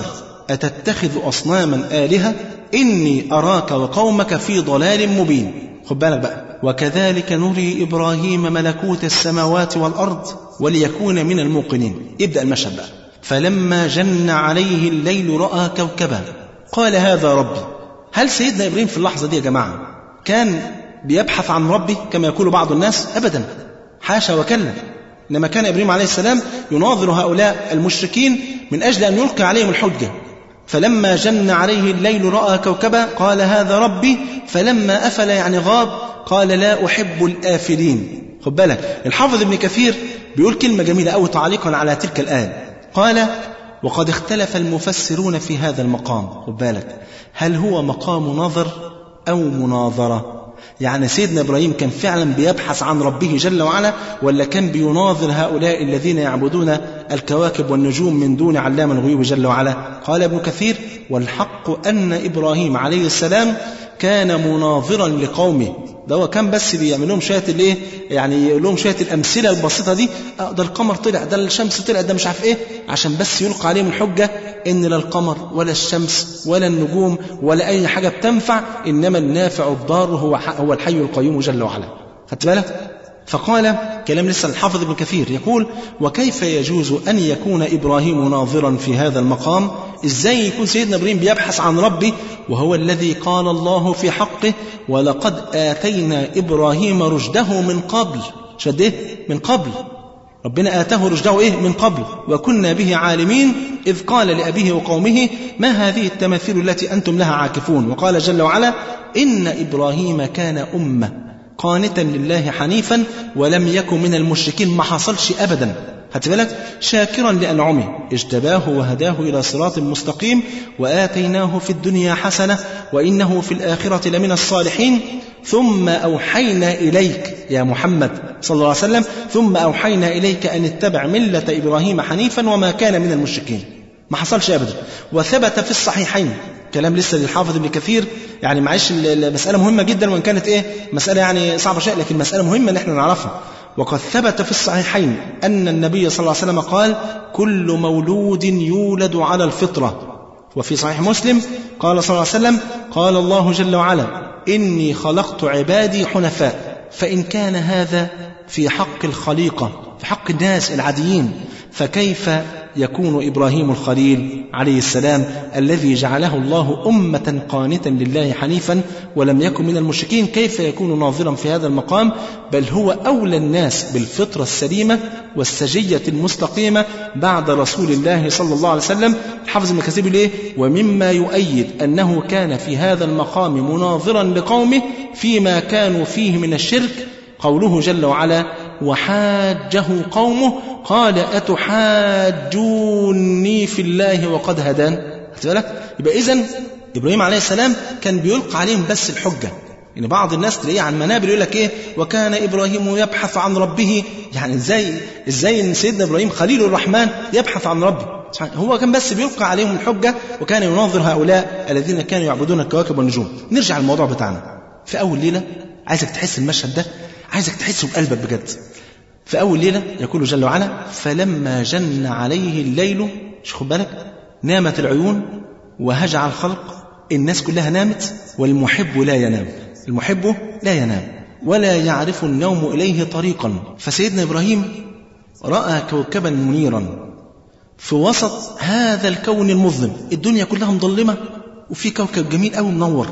أتتخذ أصناما آلهة إني أراك وقومك في ضلال مبين خد بالك بقى وكذلك نري إبراهيم ملكوت السماوات والأرض وليكون من الموقنين يبدأ المشهد بقى فلما جن عليه الليل رأى كوكبا قال هذا ربي هل سيدنا إبراهيم في اللحظة دي يا جماعة كان بيبحث عن ربي كما يقول بعض الناس أبدا حاشا وكلا إنما كان إبراهيم عليه السلام يناظر هؤلاء المشركين من أجل أن يلقي عليهم الحجة فلما جن عليه الليل رأى كوكبا قال هذا ربي فلما أفل يعني غاب قال لا أحب الآفلين خد بالك الحافظ ابن كثير بيقول كلمة جميلة أو تعليقا على تلك الآية قال وقد اختلف المفسرون في هذا المقام خد بالك هل هو مقام نظر أو مناظرة يعني سيدنا إبراهيم كان فعلا بيبحث عن ربه جل وعلا ولا كان بيناظر هؤلاء الذين يعبدون الكواكب والنجوم من دون علام الغيوب جل وعلا قال ابن كثير والحق أن إبراهيم عليه السلام كان مناظرا لقومه ده هو كان بس بيعمل لهم شويه الايه يعني يقول لهم شويه الامثله البسيطه دي آه ده القمر طلع ده الشمس طلع ده مش عارف ايه عشان بس يلقى عليهم الحجه ان لا القمر ولا الشمس ولا النجوم ولا اي حاجه بتنفع انما النافع الضار هو هو الحي القيوم جل وعلا خدت بالك فقال كلام لسه الحافظ ابن كثير يقول وكيف يجوز أن يكون إبراهيم ناظرا في هذا المقام إزاي يكون سيدنا إبراهيم بيبحث عن ربه وهو الذي قال الله في حقه ولقد آتينا إبراهيم رشده من قبل شده من قبل ربنا آتاه رشده إيه من قبل وكنا به عالمين إذ قال لأبيه وقومه ما هذه التماثيل التي أنتم لها عاكفون وقال جل وعلا إن إبراهيم كان أمة قانتا لله حنيفا ولم يكن من المشركين ما حصلش أبدا هات بالك شاكرا لأنعمه اجتباه وهداه إلى صراط مستقيم وآتيناه في الدنيا حسنة وإنه في الآخرة لمن الصالحين ثم أوحينا إليك يا محمد صلى الله عليه وسلم ثم أوحينا إليك أن اتبع ملة إبراهيم حنيفا وما كان من المشركين ما حصلش أبدا وثبت في الصحيحين كلام لسه للحافظ ابن كثير يعني معلش المسألة مهمة جدا وإن كانت إيه مسألة يعني صعبة شيء لكن مسألة مهمة إن إحنا نعرفها وقد ثبت في الصحيحين أن النبي صلى الله عليه وسلم قال كل مولود يولد على الفطرة وفي صحيح مسلم قال صلى الله عليه وسلم قال الله جل وعلا إني خلقت عبادي حنفاء فإن كان هذا في حق الخليقة في حق الناس العاديين فكيف يكون ابراهيم الخليل عليه السلام الذي جعله الله امه قانتا لله حنيفا ولم يكن من المشركين كيف يكون ناظرا في هذا المقام بل هو اولى الناس بالفطره السليمه والسجيه المستقيمه بعد رسول الله صلى الله عليه وسلم حافظ ابن كثير ايه ومما يؤيد انه كان في هذا المقام مناظرا لقومه فيما كانوا فيه من الشرك قوله جل وعلا وحاجه قومه قال أتحاجوني في الله وقد هدان بالك يبقى إذا إبراهيم عليه السلام كان بيلقى عليهم بس الحجة يعني بعض الناس تلاقيه على المنابر يقول لك ايه وكان ابراهيم يبحث عن ربه يعني ازاي ازاي ان سيدنا ابراهيم خليل الرحمن يبحث عن ربه هو كان بس بيلقى عليهم الحجه وكان يناظر هؤلاء الذين كانوا يعبدون الكواكب والنجوم نرجع للموضوع بتاعنا في اول ليله عايزك تحس المشهد ده عايزك تحسه بقلبك بجد في أول ليلة يقول جل وعلا فلما جن عليه الليل مش خد بالك نامت العيون وهجع الخلق الناس كلها نامت والمحب لا ينام المحب لا ينام ولا يعرف النوم إليه طريقا فسيدنا إبراهيم رأى كوكبا منيرا في وسط هذا الكون المظلم الدنيا كلها مظلمة وفي كوكب جميل قوي منور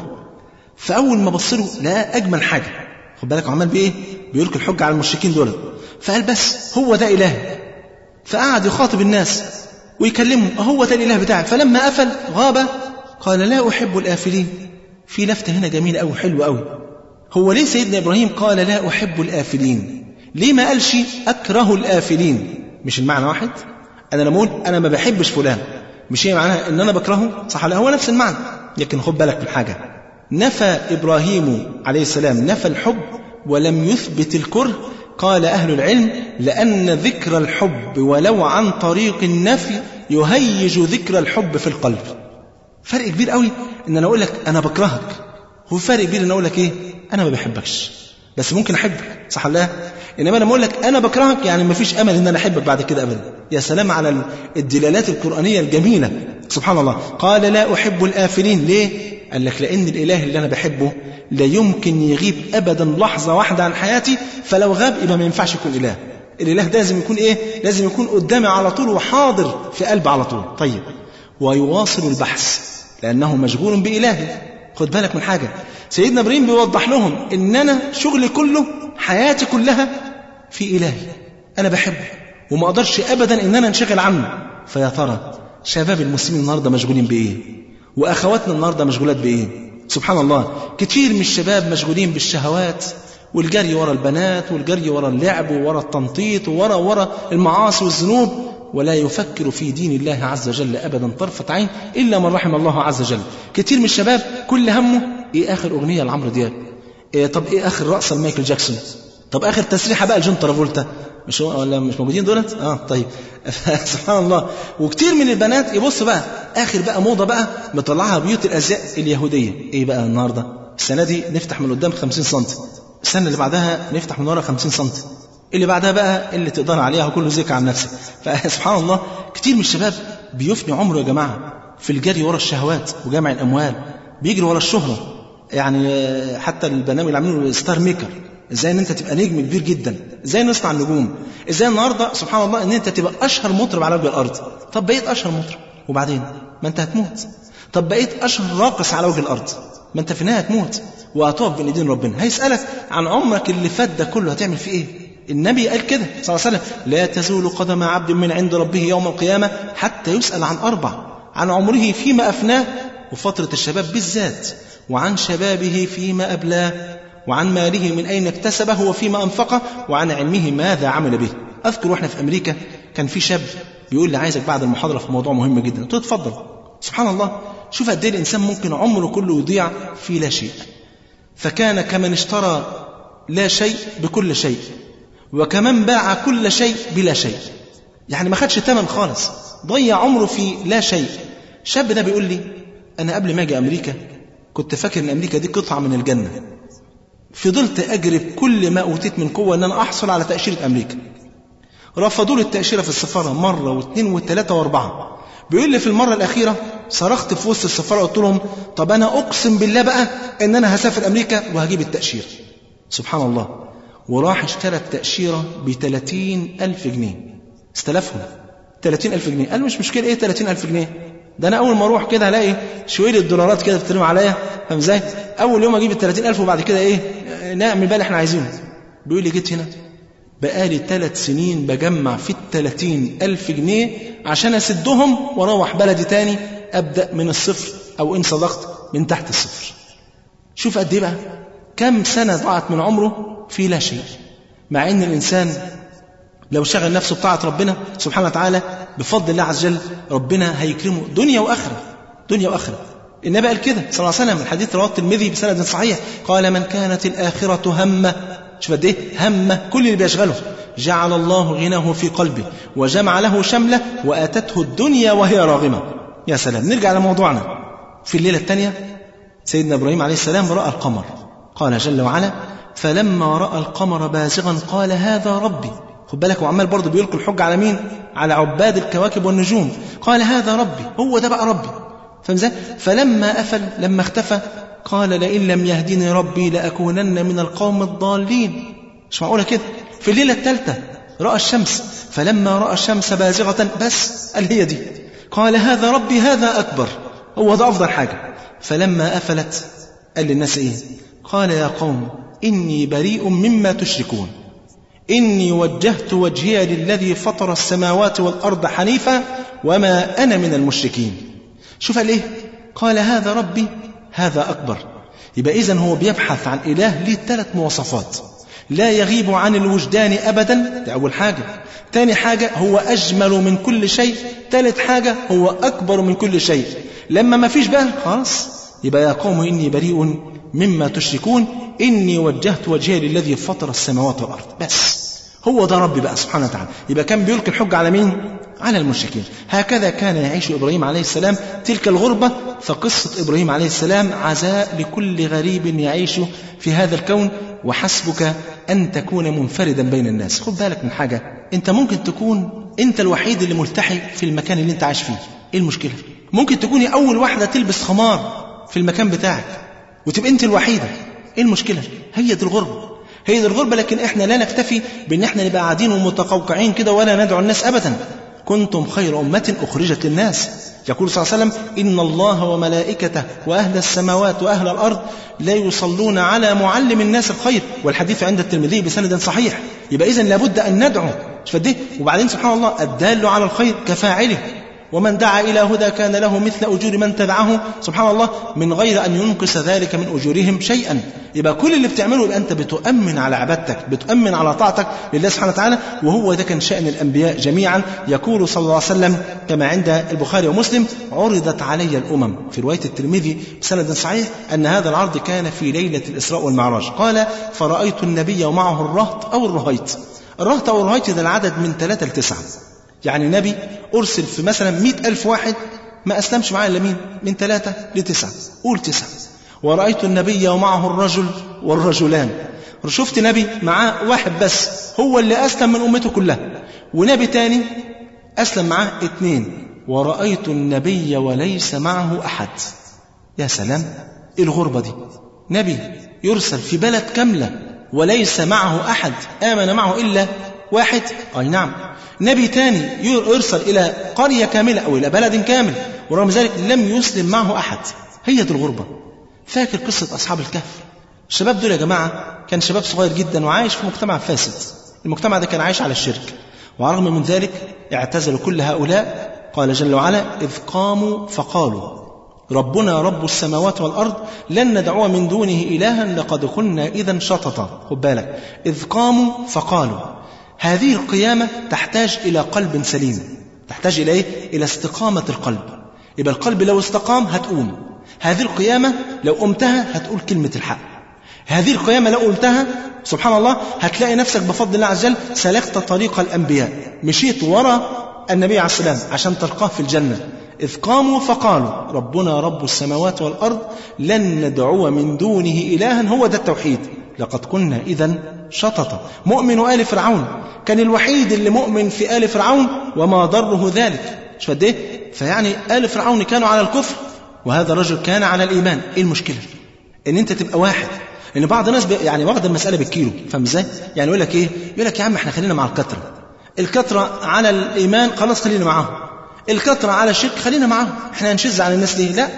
فأول ما بص له لقى أجمل حاجة خد بالك عمال بإيه بيلقي الحجة على المشركين دول فقال بس هو ده إله فقعد يخاطب الناس ويكلمهم هو ده الإله بتاعك فلما قفل غاب قال لا أحب الآفلين في لفتة هنا جميلة أوي حلوة أوي هو ليه سيدنا إبراهيم قال لا أحب الآفلين ليه ما قالش أكره الآفلين مش المعنى واحد أنا لما أقول أنا ما بحبش فلان مش هي معناها إن أنا بكرهه صح لا هو نفس المعنى لكن خد بالك من حاجة نفى إبراهيم عليه السلام نفى الحب ولم يثبت الكره قال أهل العلم لأن ذكر الحب ولو عن طريق النفي يهيج ذكر الحب في القلب فرق كبير قوي ان انا اقول لك انا بكرهك هو فرق كبير ان اقول لك ايه انا ما بحبكش بس ممكن احبك صح ولا انما لما اقول لك انا بكرهك يعني ما فيش امل ان انا احبك بعد كده ابدا يا سلام على الدلالات القرانيه الجميله سبحان الله قال لا احب الافلين ليه قال لك لان الاله اللي انا بحبه لا يمكن يغيب ابدا لحظه واحده عن حياتي فلو غاب يبقى ما ينفعش يكون اله الاله ده لازم يكون ايه لازم يكون قدامي على طول وحاضر في قلبي على طول طيب ويواصل البحث لانه مشغول بالهه خد بالك من حاجه سيدنا ابراهيم بيوضح لهم ان انا شغلي كله حياتي كلها في الهي انا بحبه وما اقدرش ابدا ان انا انشغل عنه فيا ترى شباب المسلمين النهارده مشغولين بايه واخواتنا النهارده مشغولات بايه سبحان الله كتير من الشباب مشغولين بالشهوات والجري ورا البنات والجري ورا اللعب وورا التنطيط وورا ورا المعاصي والذنوب ولا يفكر في دين الله عز وجل ابدا طرفه عين الا من رحم الله عز وجل كتير من الشباب كل همه ايه اخر اغنيه لعمرو دياب إيه طب ايه اخر رقصه لمايكل جاكسون طب اخر تسريحه بقى لجون ترافولتا مش هو ولا مش موجودين دولت اه طيب سبحان الله وكتير من البنات يبص بقى اخر بقى موضه بقى مطلعها بيوت الازياء اليهوديه ايه بقى النهارده السنه دي نفتح من قدام 50 سم السنه اللي بعدها نفتح من ورا 50 سم اللي بعدها بقى اللي تقدر عليها كله زيك عن نفسك فسبحان الله كتير من الشباب بيفني عمره يا جماعه في الجري ورا الشهوات وجمع الاموال بيجري ورا الشهره يعني حتى البرنامج اللي عاملينه ستار ميكر ازاي ان انت تبقى نجم كبير جدا ازاي نصنع النجوم ازاي النهارده سبحان الله ان انت تبقى اشهر مطرب على وجه الارض طب بقيت اشهر مطرب وبعدين ما انت هتموت طب بقيت اشهر راقص على وجه الارض ما انت في النهايه هتموت وهتقف بين ايدين ربنا هيسالك عن عمرك اللي فات ده كله هتعمل فيه ايه النبي قال كده صلى الله عليه وسلم لا تزول قدم عبد من عند ربه يوم القيامه حتى يسال عن اربع عن عمره فيما افناه وفتره الشباب بالذات وعن شبابه فيما ابلاه وعن ماله من أين اكتسبه وفيما أنفقه وعن علمه ماذا عمل به أذكر وإحنا في أمريكا كان في شاب بيقول لي عايزك بعد المحاضرة في موضوع مهم جدا قلت له اتفضل سبحان الله شوف قد ايه الإنسان ممكن عمره كله يضيع في لا شيء فكان كمن اشترى لا شيء بكل شيء وكمن باع كل شيء بلا شيء يعني ما خدش ثمن خالص ضيع عمره في لا شيء الشاب ده بيقول لي أنا قبل ما أجي أمريكا كنت فاكر إن أمريكا دي قطعة من الجنة فضلت أجري بكل ما أوتيت من قوة أن أنا أحصل على تأشيرة أمريكا رفضوا لي التأشيرة في السفارة مرة واثنين وثلاثة وأربعة بيقول لي في المرة الأخيرة صرخت في وسط السفارة قلت لهم طب أنا أقسم بالله بقى إن أنا هسافر أمريكا وهجيب التأشيرة سبحان الله وراح اشترى التأشيرة ب 30 ألف جنيه استلفهم 30 ألف جنيه قال مش مشكلة إيه 30 ألف جنيه ده أنا أول ما أروح كده هلاقي شوية الدولارات كده بتترمي عليا فاهم إزاي؟ أول يوم أجيب ال 30 ألف وبعد كده إيه نعمل بقى اللي إحنا عايزينه بيقول لي جيت هنا بقالي ثلاث سنين بجمع في الثلاثين ألف جنيه عشان أسدهم وأروح بلدي تاني أبدأ من الصفر أو إن صدقت من تحت الصفر شوف قد إيه بقى كم سنة ضاعت من عمره في لا شيء مع إن الإنسان لو شغل نفسه بطاعة ربنا سبحانه وتعالى بفضل الله عز وجل ربنا هيكرمه دنيا وآخرة دنيا وآخرة النبي قال كده صلى الله عليه وسلم الحديث رواه الترمذي بسند صحيح قال من كانت الآخرة همه شوف قد ايه همه كل اللي بيشغله جعل الله غناه في قلبه وجمع له شمله واتته الدنيا وهي راغمه يا سلام نرجع لموضوعنا في الليله الثانيه سيدنا ابراهيم عليه السلام راى القمر قال جل وعلا فلما راى القمر بازغا قال هذا ربي خد بالك وعمال برضه بيلقي الحج على مين على عباد الكواكب والنجوم قال هذا ربي هو ده بقى ربي فاهم ازاي فلما افل لما اختفى قال لئن لم يهدني ربي لأكونن من القوم الضالين مش معقولة كده في الليلة الثالثة رأى الشمس فلما رأى الشمس بازغة بس قال هي دي قال هذا ربي هذا أكبر هو ده أفضل حاجة فلما أفلت قال للناس إيه قال يا قوم إني بريء مما تشركون إني وجهت وجهي للذي فطر السماوات والأرض حنيفا وما أنا من المشركين شوف قال إيه قال هذا ربي هذا أكبر يبقى إذا هو بيبحث عن إله ليه ثلاث مواصفات لا يغيب عن الوجدان أبدا ده أول حاجة تاني حاجة هو أجمل من كل شيء ثالث حاجة هو أكبر من كل شيء لما ما فيش بقى خلاص يبقى يا قوم إني بريء مما تشركون إني وجهت وجهي للذي فطر السماوات والأرض بس هو ده ربي بقى سبحانه وتعالى يبقى كان بيلقي الحج على مين على المشركين هكذا كان يعيش إبراهيم عليه السلام تلك الغربة فقصة إبراهيم عليه السلام عزاء لكل غريب يعيش في هذا الكون وحسبك أن تكون منفردا بين الناس خد بالك من حاجة أنت ممكن تكون أنت الوحيد اللي ملتحي في المكان اللي أنت عايش فيه إيه المشكلة ممكن تكوني أول واحدة تلبس خمار في المكان بتاعك وتبقى أنت الوحيدة إيه المشكلة هي دي الغربة هي دي الغربة لكن احنا لا نكتفي بان احنا نبقى قاعدين ومتقوقعين كده ولا ندعو الناس ابدا كنتم خير أمة أخرجت للناس يقول صلى الله عليه وسلم إن الله وملائكته وأهل السماوات وأهل الأرض لا يصلون على معلم الناس الخير والحديث عند الترمذي بسند صحيح يبقى إذن لابد أن ندعو شفده وبعدين سبحان الله الدال على الخير كفاعله ومن دعا إلى هدى كان له مثل أجور من تبعه سبحان الله من غير أن ينقص ذلك من أجورهم شيئا يبقى كل اللي بتعمله يبقى أنت بتؤمن على عبادتك بتؤمن على طاعتك لله سبحانه وتعالى وهو ده كان شأن الأنبياء جميعا يقول صلى الله عليه وسلم كما عند البخاري ومسلم عرضت علي الأمم في رواية الترمذي بسند صحيح أن هذا العرض كان في ليلة الإسراء والمعراج قال فرأيت النبي ومعه الرهط أو الرهيط الرهط أو الرهيط ده العدد من ثلاثة لتسعة يعني نبي أرسل في مثلا مئة ألف واحد ما أسلمش معاه إلا مين من ثلاثة لتسعة قول تسعة ورأيت النبي ومعه الرجل والرجلان شفت نبي معاه واحد بس هو اللي أسلم من أمته كلها ونبي تاني أسلم معاه اثنين ورأيت النبي وليس معه أحد يا سلام إيه الغربة دي نبي يرسل في بلد كاملة وليس معه أحد آمن معه إلا واحد أي نعم نبي تاني يرسل إلى قرية كاملة أو إلى بلد كامل ورغم ذلك لم يسلم معه أحد هي دي الغربة فاكر قصة أصحاب الكهف الشباب دول يا جماعة كان شباب صغير جدا وعايش في مجتمع فاسد المجتمع ده كان عايش على الشرك وعلى الرغم من ذلك اعتزلوا كل هؤلاء قال جل وعلا إذ قاموا فقالوا ربنا رب السماوات والأرض لن ندعو من دونه إلها لقد كنا إذا شططا خد بالك إذ قاموا فقالوا هذه القيامة تحتاج إلى قلب سليم تحتاج إلى إيه؟ إلى استقامة القلب يبقى القلب لو استقام هتقوم هذه القيامة لو قمتها هتقول كلمة الحق هذه القيامة لو قلتها سبحان الله هتلاقي نفسك بفضل الله عز وجل سلكت طريق الأنبياء مشيت ورا النبي عليه السلام عشان تلقاه في الجنة إذ قاموا فقالوا ربنا رب السماوات والأرض لن ندعو من دونه إلها هو ده التوحيد لقد كنا إذا شططا مؤمن آل فرعون كان الوحيد اللي مؤمن في آل فرعون وما ضره ذلك مش قد إيه فيعني آل فرعون كانوا على الكفر وهذا الرجل كان على الإيمان إيه المشكلة إن أنت تبقى واحد لأن بعض الناس يعني واخد المسألة بالكيلو فاهم إزاي يعني يقول لك إيه يقول لك يا عم إحنا خلينا مع الكثرة الكثرة على الإيمان خلاص خلينا معاهم الكثرة على الشرك خلينا معاهم احنا هنشز على الناس ليه لا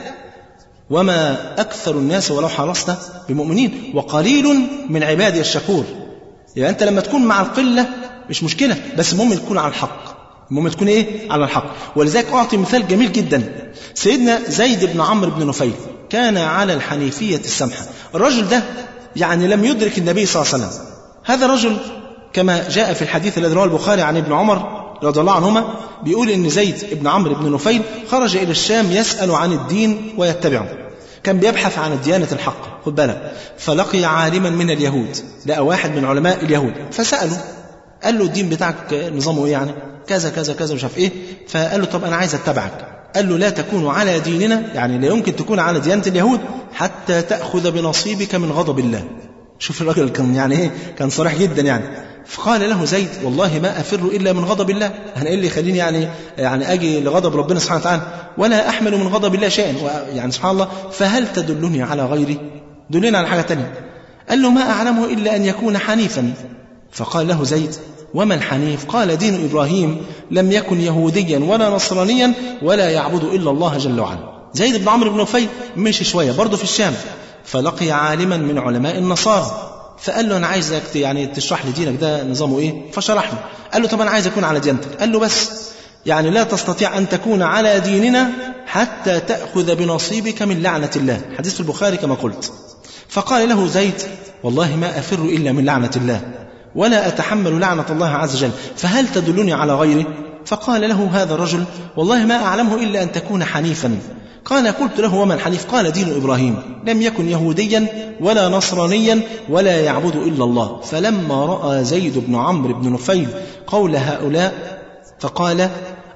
وما أكثر الناس ولو حرصت بمؤمنين وقليل من عبادي الشكور يعني أنت لما تكون مع القلة مش مشكلة بس المهم تكون على الحق المهم تكون إيه على الحق ولذلك أعطي مثال جميل جدا سيدنا زيد بن عمرو بن نفيل كان على الحنيفية السمحة الرجل ده يعني لم يدرك النبي صلى الله عليه وسلم هذا الرجل كما جاء في الحديث الذي رواه البخاري عن ابن عمر رضي الله عنهما بيقول ان زيد بن عمرو بن نفيل خرج الى الشام يسال عن الدين ويتبعه كان بيبحث عن الديانة الحق خد بالك فلقي عالما من اليهود لقى واحد من علماء اليهود فسأله قال له الدين بتاعك نظامه ايه يعني كذا كذا كذا مش عارف ايه فقال له طب انا عايز اتبعك قال له لا تكون على ديننا يعني لا يمكن تكون على ديانة اليهود حتى تأخذ بنصيبك من غضب الله شوف الراجل كان يعني ايه كان صريح جدا يعني فقال له زيد والله ما أفر إلا من غضب الله أنا إيه اللي يخليني يعني يعني أجي لغضب ربنا سبحانه وتعالى ولا أحمل من غضب الله شيئا يعني سبحان الله فهل تدلني على غيري دلني على حاجة تانية قال له ما أعلمه إلا أن يكون حنيفا فقال له زيد وما الحنيف قال دين إبراهيم لم يكن يهوديا ولا نصرانيا ولا يعبد إلا الله جل وعلا زيد بن عمرو بن نفيل مشي شوية برضه في الشام فلقي عالما من علماء النصارى فقال له انا عايزك يعني تشرح لي دينك ده نظامه ايه فشرح له قال له طب انا عايز اكون على ديانتك قال له بس يعني لا تستطيع ان تكون على ديننا حتى تاخذ بنصيبك من لعنه الله حديث في البخاري كما قلت فقال له زيد والله ما افر الا من لعنه الله ولا اتحمل لعنه الله عز وجل فهل تدلني على غيره فقال له هذا الرجل والله ما اعلمه الا ان تكون حنيفا قال قلت له وما الحنيف قال دين إبراهيم لم يكن يهوديا ولا نصرانيا ولا يعبد إلا الله فلما رأى زيد بن عمرو بن نفيل قول هؤلاء فقال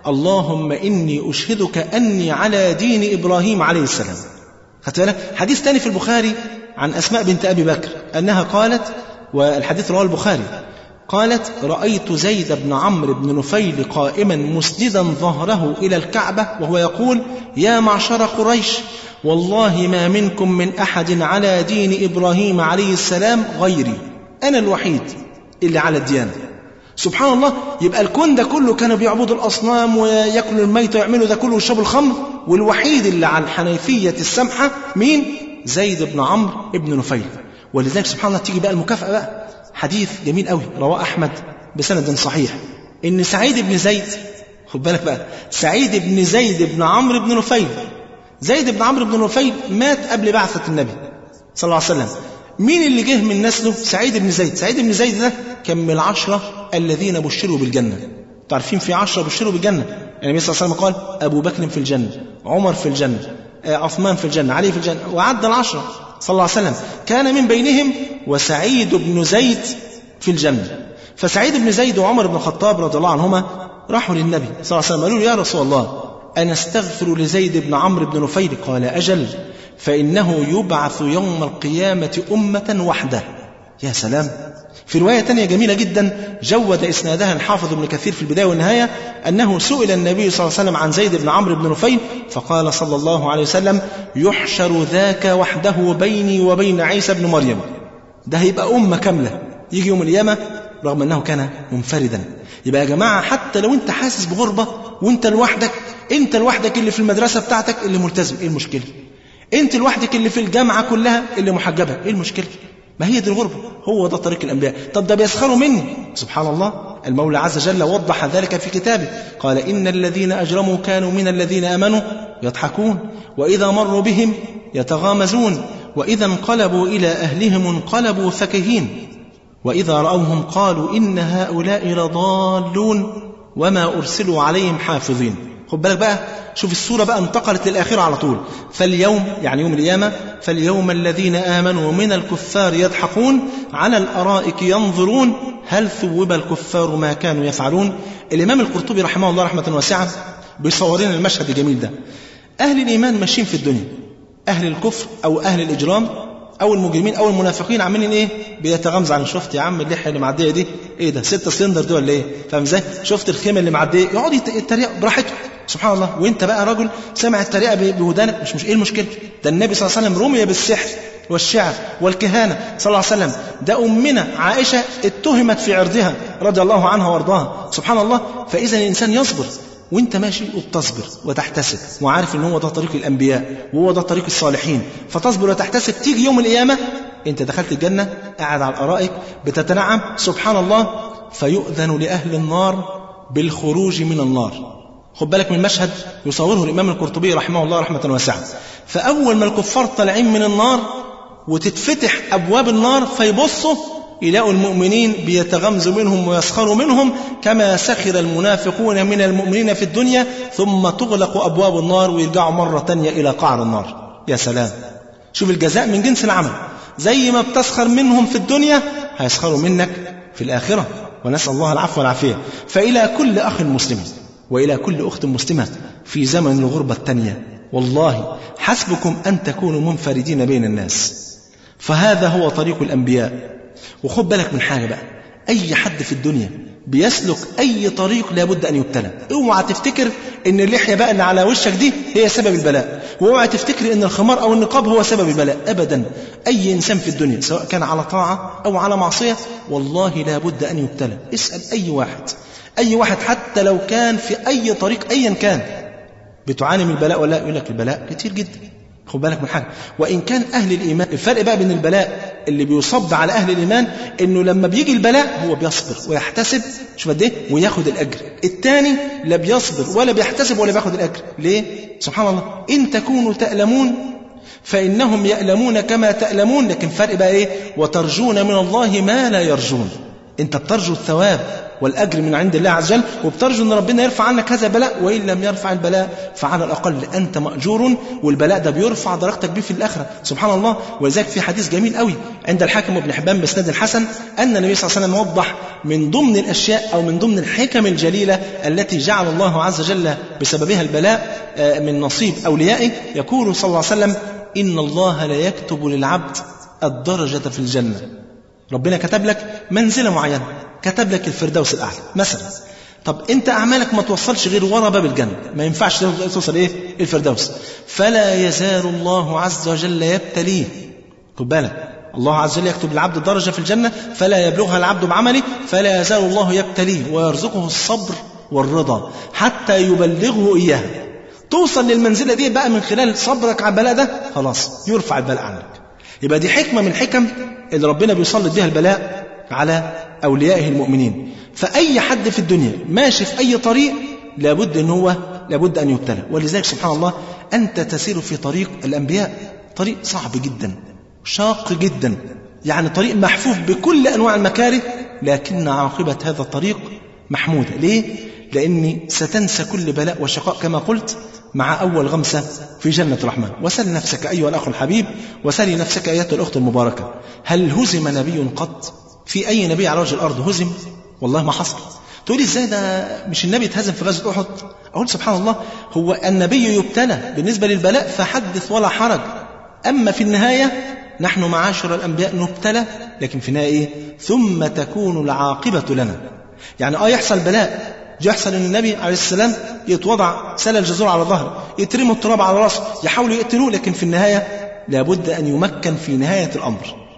اللهم إني أشهدك أني على دين إبراهيم عليه السلام خدت بالك حديث ثاني في البخاري عن أسماء بنت أبي بكر أنها قالت والحديث رواه البخاري قالت رأيت زيد بن عمرو بن نفيل قائما مسندا ظهره إلى الكعبة وهو يقول يا معشر قريش والله ما منكم من أحد على دين إبراهيم عليه السلام غيري أنا الوحيد اللي على الديانة سبحان الله يبقى الكون ده كله كانوا بيعبدوا الأصنام ويأكلوا الميت ويعملوا ده كله ويشربوا الخمر والوحيد اللي على الحنيفية السمحة مين؟ زيد بن عمرو بن نفيل ولذلك سبحان الله تيجي بقى المكافأة بقى حديث جميل قوي رواه أحمد بسند صحيح إن سعيد بن زيد خد بالك بقى سعيد بن زيد بن عمرو بن نفيل زيد بن عمرو بن نفيل مات قبل بعثة النبي صلى الله عليه وسلم مين اللي جه من نسله سعيد بن زيد سعيد بن زيد ده كان من العشرة الذين بشروا بالجنة تعرفين في عشرة بشروا بالجنة النبي صلى الله عليه وسلم قال أبو بكر في الجنة عمر في الجنة عثمان في الجنة علي في الجنة وعد العشرة صلى الله عليه وسلم كان من بينهم وسعيد بن زيد في الجنة فسعيد بن زيد وعمر بن الخطاب رضي الله عنهما راحوا للنبي صلى الله عليه وسلم قالوا له يا رسول الله أنا استغفر لزيد بن عمرو بن نفيل قال أجل فإنه يبعث يوم القيامة أمة وحده يا سلام في رواية تانية جميلة جدا جود إسنادها الحافظ ابن كثير في البداية والنهاية أنه سئل النبي صلى الله عليه وسلم عن زيد بن عمرو بن نفيل فقال صلى الله عليه وسلم يحشر ذاك وحده بيني وبين عيسى بن مريم ده هيبقى أمة كاملة يجي يوم القيامة رغم أنه كان منفردا يبقى يا جماعة حتى لو أنت حاسس بغربة وأنت لوحدك أنت لوحدك اللي في المدرسة بتاعتك اللي ملتزم إيه المشكلة أنت لوحدك اللي في الجامعة كلها اللي محجبة إيه المشكلة ما هي دي الغربة هو ده طريق الأنبياء طب ده بيسخروا مني سبحان الله المولى عز وجل وضح ذلك في كتابه قال إن الذين أجرموا كانوا من الذين آمنوا يضحكون وإذا مروا بهم يتغامزون وإذا انقلبوا إلى أهلهم انقلبوا فكهين وإذا رأوهم قالوا إن هؤلاء لضالون وما أرسلوا عليهم حافظين خد بالك بقى شوف السورة بقى انتقلت للآخرة على طول فاليوم يعني يوم القيامة فاليوم الذين آمنوا من الكفار يضحكون على الأرائك ينظرون هل ثوب الكفار ما كانوا يفعلون الإمام القرطبي رحمه الله رحمة واسعة بيصور لنا المشهد الجميل ده أهل الإيمان ماشيين في الدنيا أهل الكفر أو أهل الإجرام او المجرمين او المنافقين عاملين ايه بيتغمز عن شفت يا عم اللحيه اللي معديه دي ايه ده ستة سلندر دي ولا ايه فاهم ازاي شفت الخيمه اللي معديه يقعد يتريق براحته سبحان الله وانت بقى رجل سمع التريقه بودانك مش مش ايه المشكله ده النبي صلى الله عليه وسلم رمي بالسحر والشعر والكهانه صلى الله عليه وسلم ده امنا عائشه اتهمت في عرضها رضي الله عنها وارضاها سبحان الله فاذا الانسان يصبر وانت ماشي وبتصبر وتحتسب وعارف ان هو ده طريق الانبياء وهو ده طريق الصالحين فتصبر وتحتسب تيجي يوم القيامه انت دخلت الجنه قاعد على الارائك بتتنعم سبحان الله فيؤذن لاهل النار بالخروج من النار خد بالك من مشهد يصوره الامام القرطبي رحمه الله رحمه واسعه فاول ما الكفار طالعين من النار وتتفتح ابواب النار فيبصوا يلاقوا المؤمنين بيتغمزوا منهم ويسخروا منهم كما سخر المنافقون من المؤمنين في الدنيا ثم تغلق أبواب النار ويرجعوا مرة تانية إلى قعر النار يا سلام شوف الجزاء من جنس العمل زي ما بتسخر منهم في الدنيا هيسخروا منك في الآخرة ونسأل الله العفو والعافية فإلى كل أخ مسلم وإلى كل أخت مسلمة في زمن الغربة الثانية والله حسبكم أن تكونوا منفردين بين الناس فهذا هو طريق الأنبياء وخد بالك من حاجة بقى أي حد في الدنيا بيسلك أي طريق لابد أن يبتلى اوعى تفتكر ان اللحية بقى اللي على وشك دي هي سبب البلاء واوعى تفتكر ان الخمار أو النقاب هو سبب البلاء أبدا أي إنسان في الدنيا سواء كان على طاعة أو على معصية والله لابد أن يبتلى اسأل أي واحد أي واحد حتى لو كان في أي طريق أيا كان بتعاني من البلاء ولا يقول لك البلاء كتير جدا خد بالك من حاجه وان كان اهل الايمان الفرق بقى بين البلاء اللي بيصب على اهل الايمان انه لما بيجي البلاء هو بيصبر ويحتسب شوف قد ايه وياخد الاجر الثاني لا بيصبر ولا بيحتسب ولا بياخد الاجر ليه سبحان الله ان تكونوا تألمون فانهم يألمون كما تألمون لكن فرق بقى ايه وترجون من الله ما لا يرجون انت بترجو الثواب والأجر من عند الله عز وجل وبترجو أن ربنا يرفع عنك هذا البلاء وإن لم يرفع البلاء فعلى الأقل أنت مأجور والبلاء ده بيرفع درجتك به في الآخرة سبحان الله ولذلك في حديث جميل قوي عند الحاكم ابن حبان بسند الحسن أن النبي صلى الله عليه وسلم وضح من ضمن الأشياء أو من ضمن الحكم الجليلة التي جعل الله عز وجل بسببها البلاء من نصيب أوليائه يقول صلى الله عليه وسلم إن الله لا يكتب للعبد الدرجة في الجنة ربنا كتب لك منزلة معينة كتب لك الفردوس الأعلى مثلا طب انت اعمالك ما توصلش غير ورا باب الجنه ما ينفعش توصل ايه الفردوس فلا يزال الله عز وجل يبتليه خد بالك الله عز وجل يكتب للعبد الدرجة في الجنة فلا يبلغها العبد بعمله فلا يزال الله يبتليه ويرزقه الصبر والرضا حتى يبلغه إياها توصل للمنزلة دي بقى من خلال صبرك على البلاء ده خلاص يرفع البلاء عنك يبقى دي حكمة من الحكم اللي ربنا بيسلط بها البلاء على أوليائه المؤمنين فأي حد في الدنيا ماشي في أي طريق لابد أن هو لابد أن يبتلى ولذلك سبحان الله أنت تسير في طريق الأنبياء طريق صعب جدا شاق جدا يعني طريق محفوف بكل أنواع المكاره لكن عاقبة هذا الطريق محمودة ليه؟ لأني ستنسى كل بلاء وشقاء كما قلت مع أول غمسة في جنة الرحمن وسل نفسك أيها الأخ الحبيب وسلي نفسك أيتها الأخت المباركة هل هزم نبي قط في أي نبي على وجه الأرض هزم والله ما حصل تقولي ازاي ده مش النبي اتهزم في غزوة أحد أقول سبحان الله هو النبي يبتلى بالنسبة للبلاء فحدث ولا حرج أما في النهاية نحن معاشر الأنبياء نبتلى لكن في النهاية إيه؟ ثم تكون العاقبة لنا يعني آه يحصل بلاء يحصل ان النبي عليه السلام يتوضع سل الجزور على ظهره يترموا التراب على راسه يحاولوا يقتلوه لكن في النهايه لابد ان يمكن في نهايه الامر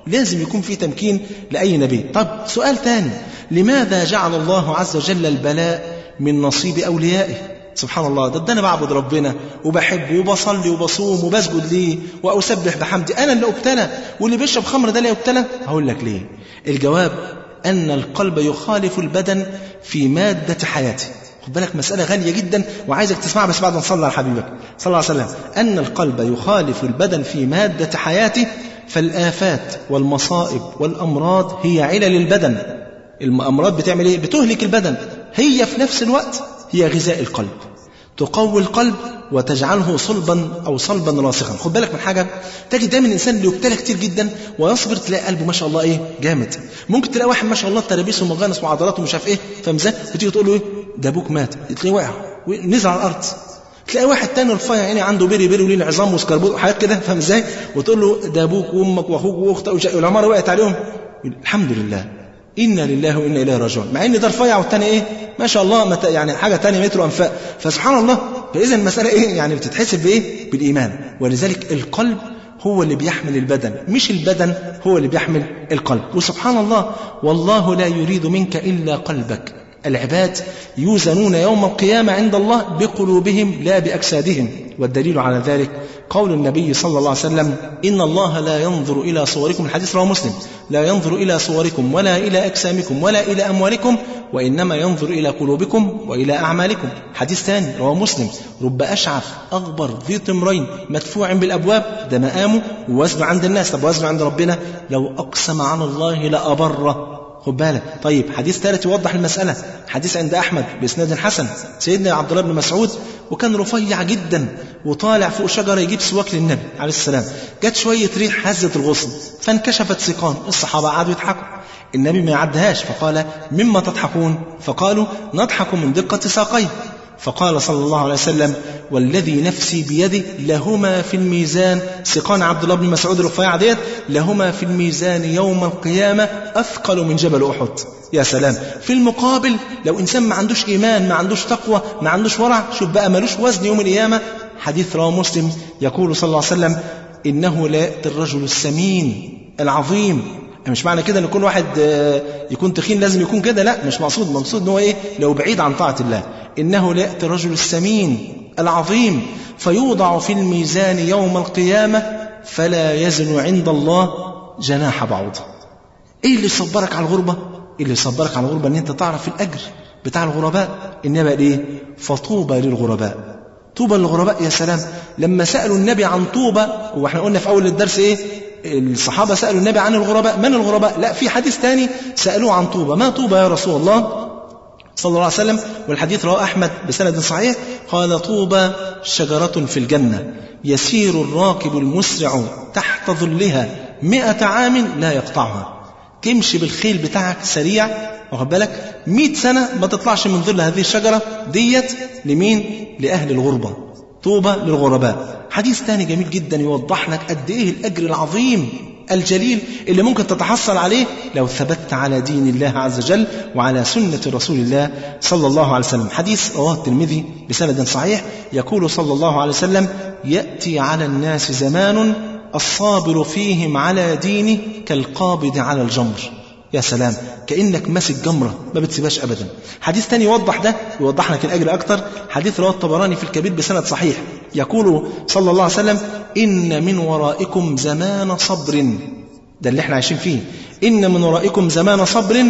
لازم يكون في تمكين لأي نبي طب سؤال تاني لماذا جعل الله عز وجل البلاء من نصيب أوليائه سبحان الله ده, ده انا بعبد ربنا وبحبه وبصلي وبصوم وبسجد ليه واسبح بحمدي انا اللي ابتلى واللي بيشرب خمر ده لا يبتلى هقول لك ليه الجواب ان القلب يخالف البدن في ماده حياته خد بالك مسألة غالية جدا وعايزك تسمعها بس بعد ما تصلي على حبيبك صلى الله عليه وسلم أن القلب يخالف البدن في مادة حياته فالآفات والمصائب والأمراض هي علل البدن الأمراض بتعمل إيه؟ بتهلك البدن هي في نفس الوقت هي غذاء القلب تقوي القلب وتجعله صلبا او صلبا راسخا خد بالك من حاجه تجد دايما الانسان اللي يبتلى كتير جدا ويصبر تلاقي قلبه ما شاء الله ايه جامد ممكن تلاقي واحد ما شاء الله ترابيس ومغانس وعضلات ومش عارف ايه فاهم ازاي وتيجي تقول له ايه ده ابوك مات تلاقيه وقع نزل على الارض تلاقي واحد تاني رفيع يعني عنده بيري بيري وليه عظام وسكربوت وحاجات كده فاهم ازاي وتقول له ده ابوك وامك واخوك واختك والعماره وقعت عليهم الحمد لله إنا لله وإنا إليه راجعون مع إن ده رفيع والتاني إيه ما شاء الله مت... يعني حاجة تانية متر أنفاق فسبحان الله فإذا المسألة إيه يعني بتتحسب بإيه بالإيمان ولذلك القلب هو اللي بيحمل البدن مش البدن هو اللي بيحمل القلب وسبحان الله والله لا يريد منك إلا قلبك العباد يوزنون يوم القيامة عند الله بقلوبهم لا بأجسادهم والدليل على ذلك قول النبي صلى الله عليه وسلم إن الله لا ينظر إلى صوركم الحديث رواه مسلم لا ينظر إلى صوركم ولا إلى أجسامكم ولا إلى أموالكم وإنما ينظر إلى قلوبكم وإلى أعمالكم حديث ثاني رواه مسلم رب أشعث أغبر ذي طمرين مدفوع بالأبواب ده مقامه ووزنه عند الناس طب وزنه عند ربنا لو أقسم على الله لأبره خد بالك طيب حديث ثالث يوضح المسألة حديث عند أحمد بإسناد حسن سيدنا عبد الله بن مسعود وكان رفيع جدا وطالع فوق شجرة يجيب سواك للنبي عليه السلام جت شوية ريح هزت الغصن فانكشفت سيقان الصحابة قعدوا يضحكوا النبي ما يعدهاش فقال مما تضحكون فقالوا نضحك من دقة ساقيه فقال صلى الله عليه وسلم والذي نفسي بيده لهما في الميزان سقان عبد الله بن مسعود الرفيع ديت لهما في الميزان يوم القيامة أثقل من جبل أحد يا سلام في المقابل لو إنسان ما عندوش إيمان ما عندوش تقوى ما عندوش ورع شوف بقى ملوش وزن يوم القيامة حديث رواه مسلم يقول صلى الله عليه وسلم إنه لا يأتي الرجل السمين العظيم مش معنى كده ان كل واحد يكون تخين لازم يكون كده لا مش مقصود مقصود ان هو ايه لو بعيد عن طاعه الله انه لا ياتي الرجل السمين العظيم فيوضع في الميزان يوم القيامه فلا يزن عند الله جناح بعوضه ايه اللي يصبرك على الغربه اللي يصبرك على الغربه ان انت تعرف الاجر بتاع الغرباء انما ايه فطوبى للغرباء طوبى للغرباء يا سلام لما سالوا النبي عن طوبى واحنا قلنا في اول الدرس ايه الصحابة سألوا النبي عن الغرباء من الغرباء لا في حديث ثاني سألوه عن طوبى ما طوبى يا رسول الله صلى الله عليه وسلم والحديث رواه أحمد بسند صحيح قال طوبى شجرة في الجنة يسير الراكب المسرع تحت ظلها مئة عام لا يقطعها تمشي بالخيل بتاعك سريع واخد بالك 100 سنة ما تطلعش من ظل هذه الشجرة ديت لمين؟ لأهل الغربة طوبى للغرباء حديث ثاني جميل جدا يوضح لك قد ايه الاجر العظيم الجليل اللي ممكن تتحصل عليه لو ثبت على دين الله عز وجل وعلى سنة رسول الله صلى الله عليه وسلم حديث رواه الترمذي بسند صحيح يقول صلى الله عليه وسلم يأتي على الناس زمان الصابر فيهم على دينه كالقابض على الجمر يا سلام كأنك ماسك جمرة ما بتسيبهاش أبدا حديث تاني يوضح ده يوضح لك الأجر أكتر حديث رواه الطبراني في الكبير بسند صحيح يقول صلى الله عليه وسلم إن من ورائكم زمان صبر ده اللي احنا عايشين فيه إن من ورائكم زمان صبر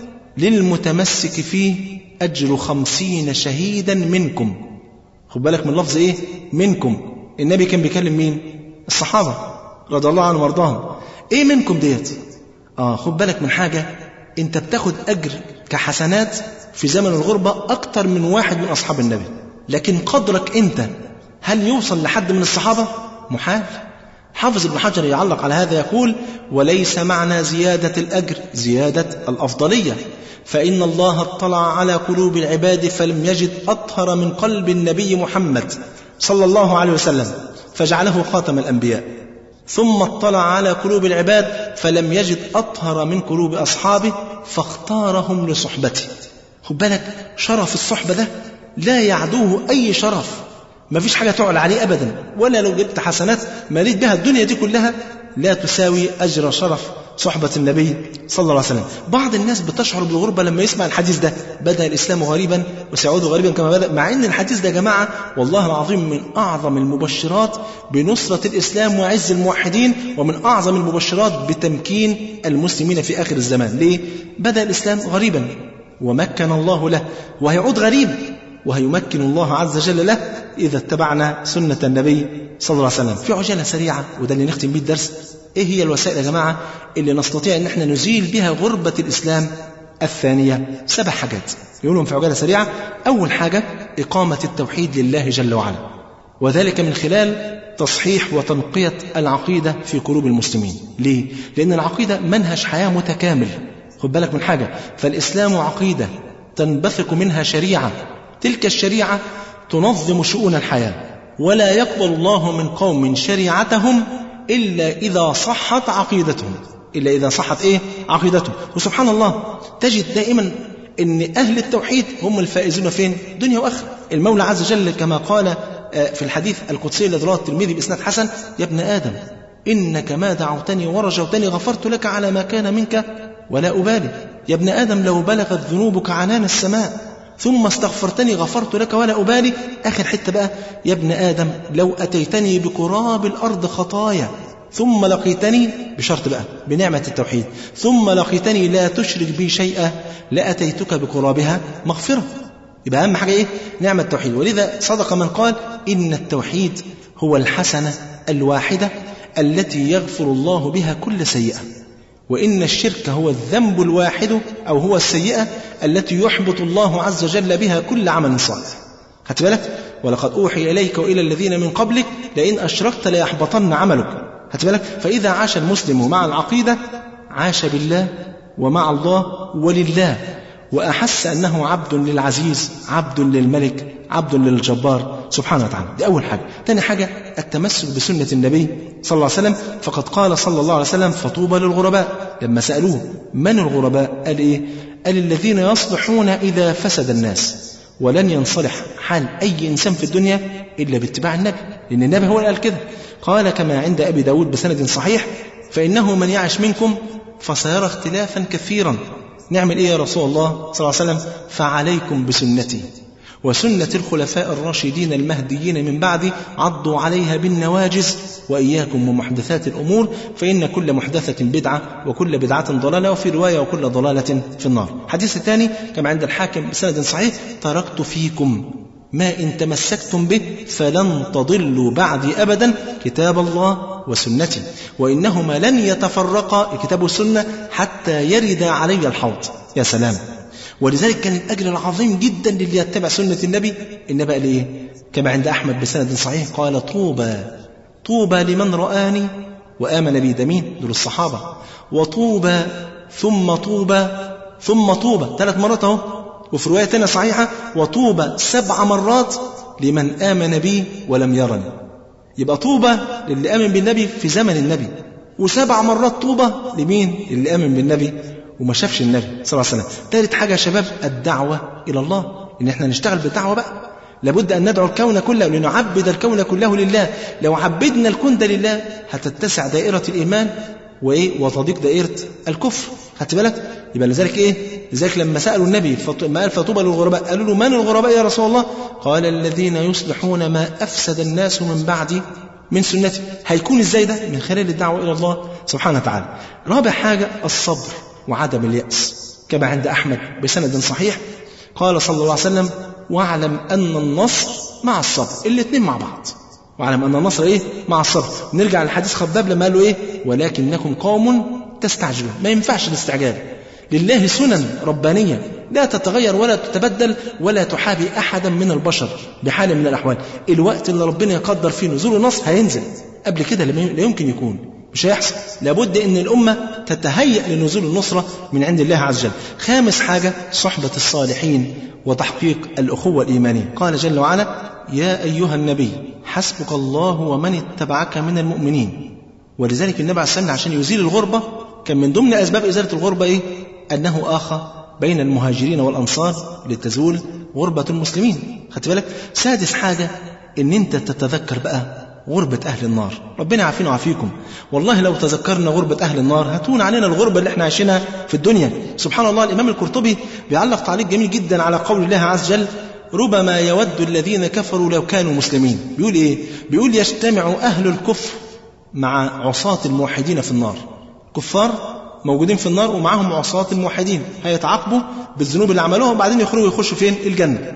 للمتمسك فيه أجر خمسين شهيدا منكم خد بالك من لفظ إيه منكم النبي كان بيكلم مين الصحابة رضي الله عنهم وارضاهم إيه منكم ديت آه خد بالك من حاجة أنت بتاخد أجر كحسنات في زمن الغربة أكتر من واحد من أصحاب النبي لكن قدرك أنت هل يوصل لحد من الصحابة؟ محال حافظ ابن حجر يعلق على هذا يقول وليس معنى زيادة الأجر زيادة الأفضلية فإن الله اطلع على قلوب العباد فلم يجد أطهر من قلب النبي محمد صلى الله عليه وسلم فجعله خاتم الأنبياء ثم اطلع على قلوب العباد فلم يجد أطهر من قلوب أصحابه فاختارهم لصحبته خد بالك شرف الصحبة ده لا يعدوه أي شرف ما فيش حاجة تعلى عليه أبدا ولا لو جبت حسنات ماليت بها الدنيا دي كلها لا تساوي أجر شرف صحبة النبي صلى الله عليه وسلم بعض الناس بتشعر بالغربة لما يسمع الحديث ده بدأ الإسلام غريبا وسيعود غريبا كما بدأ مع أن الحديث ده يا جماعة والله العظيم من أعظم المبشرات بنصرة الإسلام وعز الموحدين ومن أعظم المبشرات بتمكين المسلمين في آخر الزمان ليه؟ بدأ الإسلام غريبا ومكن الله له وهيعود غريب وهيمكن الله عز وجل له إذا اتبعنا سنة النبي صلى الله عليه وسلم في عجالة سريعة وده اللي نختم بيه الدرس إيه هي الوسائل يا جماعة اللي نستطيع أن احنا نزيل بها غربة الإسلام الثانية سبع حاجات يقولون في عجالة سريعة أول حاجة إقامة التوحيد لله جل وعلا وذلك من خلال تصحيح وتنقية العقيدة في قلوب المسلمين ليه؟ لأن العقيدة منهج حياة متكامل خد بالك من حاجة فالإسلام عقيدة تنبثق منها شريعة تلك الشريعة تنظم شؤون الحياة ولا يقبل الله من قوم شريعتهم إلا إذا صحت عقيدتهم إلا إذا صحت إيه عقيدتهم وسبحان الله تجد دائما أن أهل التوحيد هم الفائزون فين دنيا وآخرة المولى عز وجل كما قال في الحديث القدسي الذي رواه الترمذي بإسناد حسن يا ابن آدم إنك ما دعوتني ورجوتني غفرت لك على ما كان منك ولا أبالي يا ابن آدم لو بلغت ذنوبك عنان السماء ثم استغفرتني غفرت لك ولا أبالي آخر حتة بقى يا ابن آدم لو أتيتني بقراب الأرض خطايا ثم لقيتني بشرط بقى بنعمة التوحيد ثم لقيتني لا تشرك بي شيئا لأتيتك بقرابها مغفرة يبقى أهم حاجة إيه نعمة التوحيد ولذا صدق من قال إن التوحيد هو الحسنة الواحدة التي يغفر الله بها كل سيئة وإن الشرك هو الذنب الواحد أو هو السيئة التي يحبط الله عز وجل بها كل عمل صالح خدت بالك ولقد أوحي إليك وإلى الذين من قبلك لئن أشركت ليحبطن عملك خدت بالك فإذا عاش المسلم مع العقيدة عاش بالله ومع الله ولله وأحس أنه عبد للعزيز عبد للملك عبد للجبار سبحانه وتعالى دي أول حاجة ثاني حاجة التمسك بسنة النبي صلى الله عليه وسلم فقد قال صلى الله عليه وسلم فطوبى للغرباء لما سألوه من الغرباء قال إيه قال الذين يصلحون إذا فسد الناس ولن ينصلح حال أي إنسان في الدنيا إلا باتباع النبي لأن النبي هو اللي قال كده قال كما عند أبي داود بسند صحيح فإنه من يعش منكم فسيرى اختلافا كثيرا نعمل إيه يا رسول الله صلى الله عليه وسلم فعليكم بسنتي وسنة الخلفاء الراشدين المهديين من بعد عضوا عليها بالنواجز وإياكم ومحدثات الأمور فإن كل محدثة بدعة وكل بدعة ضلالة وفي رواية وكل ضلالة في النار حديث الثاني كما عند الحاكم بسند صحيح تركت فيكم ما إن تمسكتم به فلن تضلوا بعدي أبدا كتاب الله وسنتي وإنهما لن يتفرقا الكتاب والسنة حتى يرد علي الحوض يا سلام ولذلك كان الأجر العظيم جدا للي يتبع سنة النبي النبي قال إيه كما عند أحمد بسند صحيح قال طوبى طوبى لمن رآني وآمن بي دمين دول الصحابة وطوبى ثم طوبى ثم طوبى ثلاث مرات اهو وفي رواية تانية صحيحة وطوبى سبع مرات لمن آمن بي ولم يرني يبقى طوبى للي آمن بالنبي في زمن النبي وسبع مرات طوبى لمين اللي آمن بالنبي وما شافش النبي صلى الله عليه وسلم ثالث حاجة يا شباب الدعوة إلى الله إن إحنا نشتغل بالدعوة بقى لابد أن ندعو الكون كله لنعبد الكون كله لله لو عبدنا الكون ده لله هتتسع دائرة الإيمان وإيه وتضيق دائرة الكفر خدت بالك يبقى لذلك إيه لذلك لما سألوا النبي ما قال فطوبى للغرباء قالوا له من الغرباء يا رسول الله قال الذين يصلحون ما أفسد الناس من بعدي من سنتي هيكون ازاي ده من خلال الدعوة إلى الله سبحانه وتعالى رابع حاجة الصبر وعدم اليأس كما عند أحمد بسند صحيح قال صلى الله عليه وسلم واعلم أن النصر مع الصبر الاثنين مع بعض واعلم أن النصر إيه مع الصبر نرجع للحديث خباب لما قال له إيه ولكنكم قوم تستعجلون ما ينفعش الاستعجال لله سنن ربانية لا تتغير ولا تتبدل ولا تحابي أحدا من البشر بحال من الأحوال الوقت اللي ربنا يقدر فيه نزول النصر هينزل قبل كده لا يمكن يكون مش هيحصل لابد ان الامه تتهيأ لنزول النصره من عند الله عز وجل خامس حاجه صحبه الصالحين وتحقيق الاخوه الايمانيه قال جل وعلا يا ايها النبي حسبك الله ومن اتبعك من المؤمنين ولذلك النبي عليه السلام عشان يزيل الغربه كان من ضمن اسباب ازاله الغربه ايه انه اخى بين المهاجرين والانصار لتزول غربه المسلمين خدت بالك سادس حاجه ان انت تتذكر بقى غربة أهل النار ربنا يعافينا ويعافيكم والله لو تذكرنا غربة أهل النار هتون علينا الغربة اللي احنا عايشينها في الدنيا سبحان الله الإمام القرطبي بيعلق تعليق جميل جدا على قول الله عز وجل ربما يود الذين كفروا لو كانوا مسلمين بيقول إيه بيقول يجتمع أهل الكفر مع عصاة الموحدين في النار كفار موجودين في النار ومعهم عصاة الموحدين هيتعاقبوا بالذنوب اللي عملوها وبعدين يخرجوا يخشوا فين الجنة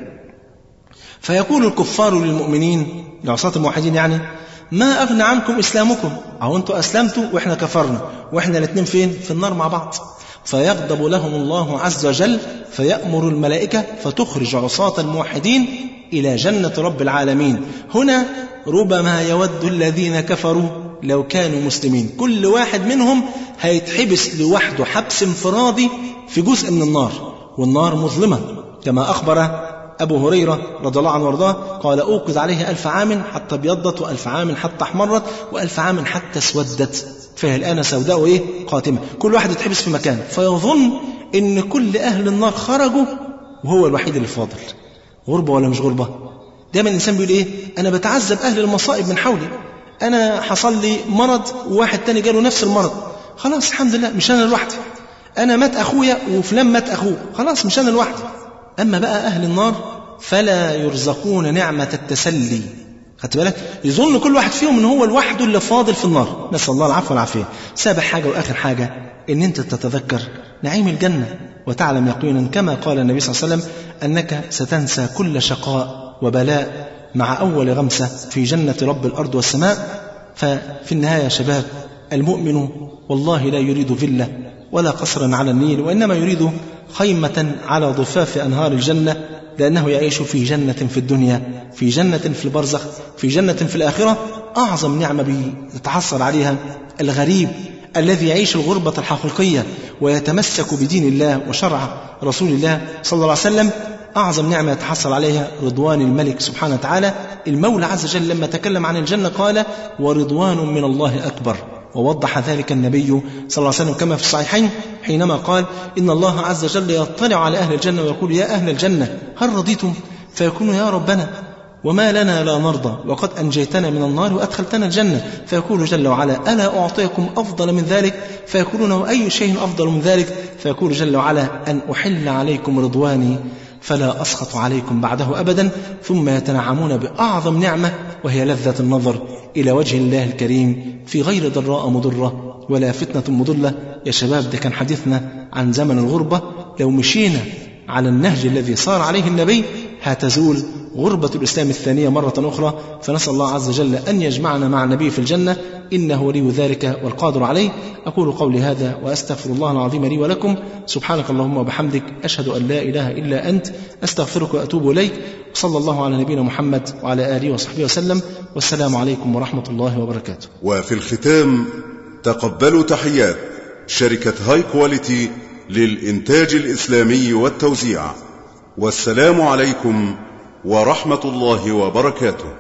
فيقول الكفار للمؤمنين لعصاة الموحدين يعني ما أغنى عنكم إسلامكم أو أنتم أسلمتوا وإحنا كفرنا وإحنا الاثنين فين في النار مع بعض فيغضب لهم الله عز وجل فيأمر الملائكة فتخرج عصاة الموحدين إلى جنة رب العالمين هنا ربما يود الذين كفروا لو كانوا مسلمين كل واحد منهم هيتحبس لوحده حبس انفرادي في جزء من النار والنار مظلمة كما أخبر أبو هريرة رضي الله عنه وارضاه قال أوقد عليه ألف عام حتى ابيضت وألف عام حتى احمرت وألف عام حتى اسودت فهي الآن سوداء إيه قاتمة كل واحد يتحبس في مكان فيظن إن كل أهل النار خرجوا وهو الوحيد اللي فاضل غربة ولا مش غربة دايما الإنسان بيقول إيه أنا بتعذب أهل المصائب من حولي أنا حصل لي مرض وواحد تاني جاله نفس المرض خلاص الحمد لله مش أنا لوحدي أنا مات أخويا وفلان مات أخوه خلاص مش أنا لوحدي أما بقى أهل النار فلا يرزقون نعمة التسلي خدت بالك يظن كل واحد فيهم ان هو لوحده اللي فاضل في النار نسال الله العفو والعافيه سابع حاجه واخر حاجه ان انت تتذكر نعيم الجنه وتعلم يقينا كما قال النبي صلى الله عليه وسلم انك ستنسى كل شقاء وبلاء مع اول غمسه في جنه رب الارض والسماء ففي النهايه يا شباب المؤمن والله لا يريد فله ولا قصرا على النيل وانما يريد خيمه على ضفاف انهار الجنه لأنه يعيش في جنة في الدنيا في جنة في البرزخ في جنة في الآخرة أعظم نعمة بيتحصل عليها الغريب الذي يعيش الغربة الحقيقية ويتمسك بدين الله وشرع رسول الله صلى الله عليه وسلم أعظم نعمة يتحصل عليها رضوان الملك سبحانه وتعالى المولى عز وجل لما تكلم عن الجنة قال ورضوان من الله أكبر ووضح ذلك النبي صلى الله عليه وسلم كما في الصحيحين حينما قال إن الله عز وجل يطلع على أهل الجنة ويقول يا أهل الجنة هل رضيتم فيكون يا ربنا وما لنا لا نرضى وقد أنجيتنا من النار وأدخلتنا الجنة فيقول جل وعلا ألا أعطيكم أفضل من ذلك فيقولون أي شيء أفضل من ذلك فيقول جل وعلا أن أحل عليكم رضواني فلا أسخط عليكم بعده أبدا ثم يتنعمون بأعظم نعمة وهي لذة النظر إلى وجه الله الكريم في غير ضراء مضرة ولا فتنة مضلة يا شباب ده كان حديثنا عن زمن الغربة لو مشينا على النهج الذي صار عليه النبي هتزول غربة الإسلام الثانية مرة أخرى فنسأل الله عز وجل أن يجمعنا مع النبي في الجنة إنه ولي ذلك والقادر عليه أقول قولي هذا وأستغفر الله العظيم لي ولكم سبحانك اللهم وبحمدك أشهد أن لا إله إلا أنت أستغفرك وأتوب إليك وصلى الله على نبينا محمد وعلى آله وصحبه وسلم والسلام عليكم ورحمة الله وبركاته وفي الختام تقبلوا تحيات شركة هاي كواليتي للإنتاج الإسلامي والتوزيع والسلام عليكم ورحمة الله وبركاته